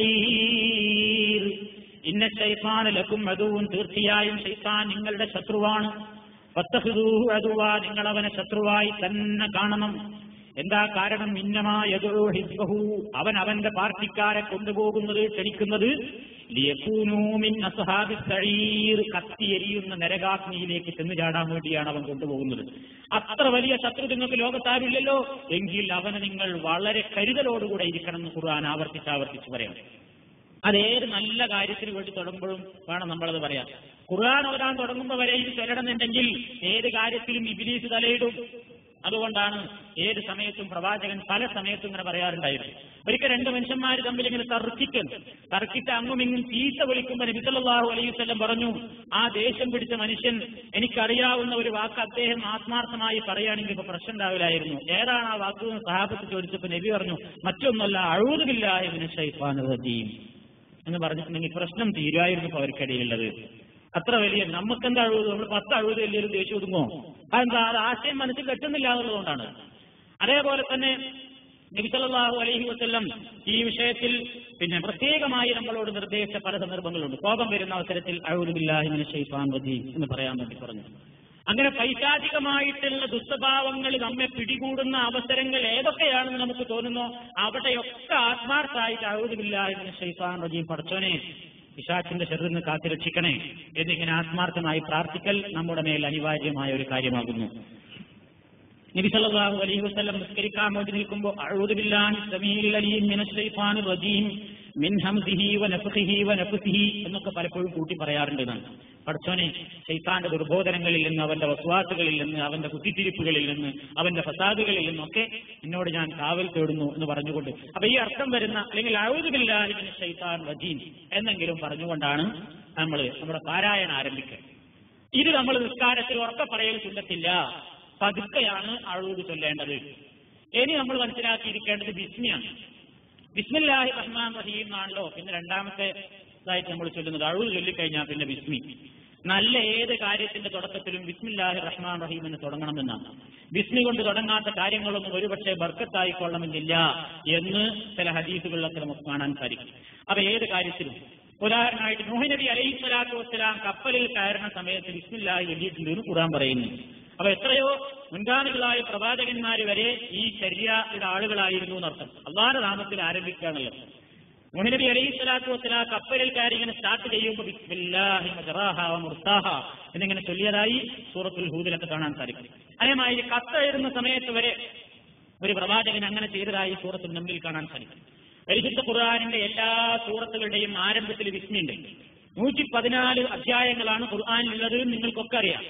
السعير ഇന്ന ശൈത്താൻ ലക്കും അതുവും തീർച്ചയായും ശൈത്താൻ നിങ്ങളുടെ ശത്രുവാണ് ഫത്തഹിദൂഹു അതുവാ നിങ്ങൾ അവനെ ശത്രുവായി തന്നെ കാണണം എന്താ കാരണം ഇന്നമായ ഹിസ്ബഹു അവൻ അവന്റെ പാർട്ടിക്കാരെ കൊണ്ടുപോകുന്നത് ക്ഷണിക്കുന്നത് ലിയകൂനൂമിൻ അസ്ഹാബി സഈർ കത്തിയെരിയുന്ന നരകാഗ്നിയിലേക്ക് ചെന്ന് ചാടാൻ വേണ്ടിയാണ് അവൻ കൊണ്ടുപോകുന്നത് അത്ര വലിയ ശത്രു നിങ്ങൾക്ക് ലോകത്താരില്ലല്ലോ എങ്കിൽ അവന് നിങ്ങൾ വളരെ കരുതലോടുകൂടെ ഇരിക്കണം എന്ന് ഖുർആൻ ആവർത്തിച്ച് ആവർത്തിച്ച് പറയാം അതേത് നല്ല കാര്യത്തിന് വേണ്ടി തുടങ്ങുമ്പോഴും വേണം നമ്മളത് പറയാം ഖുർആൻ ഓരാൻ തുടങ്ങുമ്പോൾ വരെ ഇത് ചൊല്ലണമെന്നുണ്ടെങ്കിൽ ഏത് കാര്യത്തിലും ഇബിലീസ് തലയിടും അതുകൊണ്ടാണ് ഏത് സമയത്തും പ്രവാചകൻ പല സമയത്തും ഇങ്ങനെ പറയാറുണ്ടായിരുന്നു ഒരിക്കൽ രണ്ട് മനുഷ്യന്മാർ തമ്മിൽ ഇങ്ങനെ തർക്കിക്കും തർക്കിച്ച് അങ്ങും ഇങ്ങും ചീത്ത വിളിക്കുമ്പോൾ നബിസല്ലാഹു അലൈഹി വസല്ലം പറഞ്ഞു ആ ദേഷ്യം പിടിച്ച മനുഷ്യൻ എനിക്കറിയാവുന്ന ഒരു വാക്ക് അദ്ദേഹം ആത്മാർത്ഥമായി പറയുകയാണെങ്കിൽ ഇപ്പൊ പ്രശ്നം ഉണ്ടാവില്ലായിരുന്നു ഏതാണ് ആ വാക്ക് എന്ന് സഹാബത്ത് ചോദിച്ചപ്പോൾ നബി പറഞ്ഞു മറ്റൊന്നല്ല അഴുതുമില്ല ഇതിന് ഷൈഫാൻ റജീം എന്ന് പറഞ്ഞിട്ടുണ്ടെങ്കിൽ പ്രശ്നം തീരുമായിരുന്നു ഇപ്പൊ അവർക്കിടയിലുള്ളത് അത്ര വലിയ നമുക്കെന്താ അഴുത് നമ്മൾ പത്ത് അഴുത് എല്ലാവരും ദേഷ്യം ഒതുങ്ങോ അതെന്താ അത് ആശയം മനസ്സിൽ കെട്ടുന്നില്ല എന്നുള്ളതുകൊണ്ടാണ് അതേപോലെ തന്നെ നബിസല്ലാഹു അലൈഹി വസ്ല്ലം ഈ വിഷയത്തിൽ പിന്നെ പ്രത്യേകമായി നമ്മളോട് നിർദ്ദേശിച്ച പല സന്ദർഭങ്ങളുണ്ട് കോപം വരുന്ന അവസരത്തിൽ അഴുതുബില്ലാഹിമിന് ഷെയ്ഫാൻ വധി എന്ന് പറയാൻ വേണ്ടി പറഞ്ഞു അങ്ങനെ പൈശാചികമായിട്ടുള്ള ദുസ്വഭാവങ്ങൾ നമ്മെ പിടികൂടുന്ന അവസരങ്ങൾ ഏതൊക്കെയാണെന്ന് നമുക്ക് തോന്നുന്നോ അവിടെയൊക്കെ ആത്മാർത്ഥമായിട്ട് അഴുതുബില്ലാഹിമിന് ഷെയ്ഫാൻ റജീം പഠിച്ചോനെ പിശാച്ചിന്റെ ശരീരത്തിൽ നിന്ന് കാത്തുരക്ഷിക്കണേ എന്നിങ്ങനെ ആത്മാർത്ഥമായി പ്രാർത്ഥിക്കൽ നമ്മുടെ മേൽ അനിവാര്യമായ ഒരു കാര്യമാകുന്നു നബി സല്ലല്ലാഹു അലൈഹി വസല്ലം നിസ്കരിക്കാൻ വേണ്ടി നിൽക്കുമ്പോൾ അഊദു ബില്ലാഹി സമീഉൽ അലീം മിനശ് ശൈത്താനിർ റജീം മിൻ ഹംസിഹി വനഫ്ഖിഹി വനഫ്സിഹി എന്നൊക്കെ പലപ്പോഴും കൂട്ടി പറയാറുണ്ട് എന്നാണ് പഠിച്ചോനെ ശൈത്താന്റെ ദുർബോധനങ്ങളിൽ നിന്ന് അവന്റെ വസ്വാസുകളിൽ നിന്ന് അവന്റെ കുത്തിത്തിരിപ്പുകളിൽ നിന്ന് അവന്റെ ഫസാദുകളിൽ നിന്നൊക്കെ എന്നോട് ഞാൻ കാവൽ തേടുന്നു എന്ന് പറഞ്ഞുകൊണ്ട് അപ്പൊ ഈ അർത്ഥം വരുന്ന അല്ലെങ്കിൽ അഴുതു ബില്ലാഹി മിനശ് ശൈത്താൻ റജീം എന്നെങ്കിലും പറഞ്ഞുകൊണ്ടാണ് നമ്മൾ നമ്മുടെ പാരായണം ആരംഭിക്കുക ഇത് നമ്മൾ നിസ്കാരത്തിൽ ഉറക്കെ പറയൽ ചൊല്ലത്തില്ല പതുക്കെയാണ് അഴുത് ചൊല്ലേണ്ടത് ഇനി നമ്മൾ മനസ്സിലാക്കിയിരിക്കേണ്ടത് ബിസ്മിയാണ് ബിസ്മില്ലാഹി റഹ്മാൻ റഹീം എന്നാണല്ലോ പിന്നെ രണ്ടാമത്തെ ഇതായിട്ട് നമ്മൾ ചൊല്ലുന്നത് അഴുത് ചൊല്ലിക്കഴിഞ്ഞാൽ പിന്നെ ബിസ്മി നല്ല ഏത് കാര്യത്തിന്റെ തുടക്കത്തിലും ബിസ്മില്ലാഹി റഹ്മാൻ റഹീം എന്ന് തുടങ്ങണമെന്നാണ് ബിസ്മി കൊണ്ട് തുടങ്ങാത്ത കാര്യങ്ങളൊന്നും ഒരുപക്ഷെ ബർക്കത്തായിക്കൊള്ളണമെന്നില്ല എന്ന് ചില ഹദീസുകളിലൊക്കെ നമുക്ക് കാണാൻ സാധിക്കും അപ്പൊ ഏത് കാര്യത്തിലും ഉദാഹരണമായിട്ട് നൂഹ് നബി അലൈഹി സ്വലാത്തു വസ്സലാം കപ്പലിൽ കയറുന്ന സമയത്ത് ബിസ്മില്ലാഹി എഴുതിയിട്ടുണ്ട് എന്ന് ഖുറാൻ പറയുന്നു അപ്പൊ എത്രയോ മുൻഗാമികളായ പ്രവാചകന്മാർ വരെ ഈ ചര്യയുടെ ആളുകളായിരുന്നു എന്നർത്ഥം അള്ളാഹയുടെ നാമത്തിൽ ആരംഭിക്കുകയാണല്ലോ മുഹനബി അലൈഹി സ്വലാത്തു വസ്സലാ കപ്പലിൽ കയറി ഇങ്ങനെ സ്റ്റാർട്ട് ചെയ്യുമ്പോൾ ബിസ്മില്ലാഹി മജറാഹ വ മുർസാഹ എന്നിങ്ങനെ ചൊല്ലിയതായി സൂറത്തുൽ ഹൂദിലൊക്കെ കാണാൻ സാധിക്കും അതേമാതിരി കത്തെഴുതുന്ന സമയത്ത് വരെ ഒരു പ്രവാചകൻ അങ്ങനെ ചെയ്തതായി സൂറത്തുൽ നമ്പിൽ കാണാൻ സാധിക്കും പരിശുദ്ധ ഖുർആാനിന്റെ എല്ലാ സൂറത്തുകളുടെയും ആരംഭത്തിൽ വിസ്മിയുണ്ട് നൂറ്റി പതിനാല് അധ്യായങ്ങളാണ് ഖുർആാനിലുള്ളത് നിങ്ങൾക്കൊക്കെ അറിയാം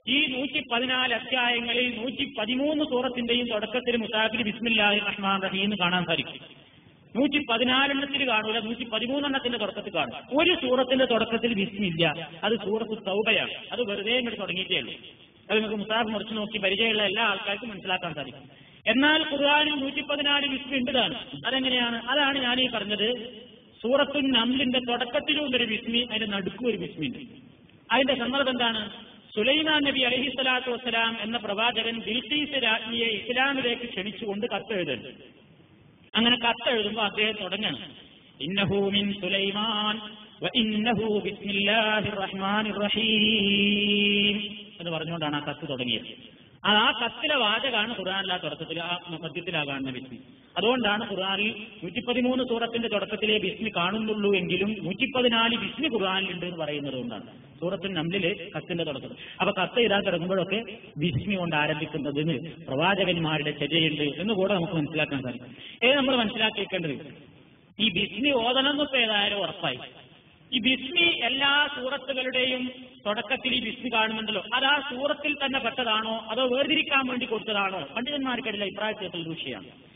ഈ നൂറ്റി പതിനാല് അധ്യായങ്ങളിൽ നൂറ്റി പതിമൂന്ന് സൂറത്തിന്റെയും തുടക്കത്തിൽ മുസാഫിർ ബിസ്മില്ലാഹി റഹ്മാൻ റഹീം എന്ന് കാണാൻ സാധിക്കും നൂറ്റി പതിനാലെണ്ണത്തിൽ കാണൂല നൂറ്റി പതിമൂന്നെണ്ണത്തിന്റെ തുടക്കത്തിൽ കാണും ഒരു സൂറത്തിന്റെ തുടക്കത്തിൽ ബിസ്മില്ല അത് സൂറത്ത് തൗബയാണ് അത് വെറുതെ ഇങ്ങോട്ട് തുടങ്ങിയിട്ടേ ഉള്ളൂ അത് നിങ്ങൾക്ക് മുസാഫ് മുറിച്ച് നോക്കി പരിചയമുള്ള എല്ലാ ആൾക്കാർക്കും മനസ്സിലാക്കാൻ സാധിക്കും എന്നാൽ ഖുർആാനിൽ നൂറ്റി പതിനാല് ബിസ്മി ഉണ്ടതാണ് അതെങ്ങനെയാണ് അതാണ് ഞാൻ ഈ പറഞ്ഞത് സൂറത്തുൻ നംലിന്റെ തുടക്കത്തിലും ഒരു ബിസ്മി അതിന്റെ നടുക്കും ഒരു ബിസ്മി ഉണ്ട് അതിന്റെ സന്ദർഭം എന്താണ് സുലൈമാൻ നബി അലഹി സ്വലാത്തു വസ്സലാം എന്ന പ്രവാചകൻ ബിൽക്കീസ് രാജ്ഞിയെ ഇസ്ലാമിലേക്ക് ക്ഷണിച്ചുകൊണ്ട് കത്തെഴുതുന്നു അങ്ങനെ കത്തെഴുതുമ്പോൾ അദ്ദേഹം തുടങ്ങണം ഇന്നഹു മിൻ സുലൈമാൻ വ ഇന്നഹു ബിസ്മില്ലാഹിർ റഹ്മാനിർ റഹീം എന്ന് പറഞ്ഞുകൊണ്ടാണ് ആ കത്ത് തുടങ്ങിയത് അത് ആ കത്തിലെ വാചകാണ് ഖുർആാനിലെ തുടക്കത്തിൽ ആ മധ്യത്തിലാ കാണുന്ന ബിസ്മി അതുകൊണ്ടാണ് ഖുർആാനിൽ നൂറ്റിപ്പതിമൂന്ന് സൂറത്തിന്റെ തുടക്കത്തിലെ ബിസ്മി കാണുന്നുള്ളൂ എങ്കിലും നൂറ്റിപ്പതിനാല് ബിസ്മി ഖുർആാനിലുണ്ട് എന്ന് പറയുന്നത് കൊണ്ടാണ് സൂറത്തിൽ നമ്ലില് കത്തിന്റെ തുടക്കം അപ്പൊ കത്ത് ഇതാ തുടങ്ങുമ്പോഴൊക്കെ ബിസ്മി കൊണ്ട് ആരംഭിക്കുന്നതിന് പ്രവാചകന്മാരുടെ ചര്യയുണ്ട് എന്ന് കൂടെ നമുക്ക് മനസ്സിലാക്കാൻ സാധിക്കും ഏത് നമ്മൾ മനസ്സിലാക്കിയേക്കേണ്ടത് ഈ ബിസ്മി ഓതണം എന്നൊക്കെ ഏതായാലും ഉറപ്പായി ഈ ബിസ്മി എല്ലാ സൂറത്തുകളുടെയും തുടക്കത്തിൽ ഈ ബിസ്മി കാണുന്നുണ്ടല്ലോ അത് ആ സൂറത്തിൽ തന്നെ പെട്ടതാണോ അതോ വേർതിരിക്കാൻ വേണ്ടി കൊടുത്തതാണോ പണ്ഡിതന്മാർക്കിടയിൽ അഭിപ്രായ വ്യത്യാസമുള്ള വിഷയമാണ്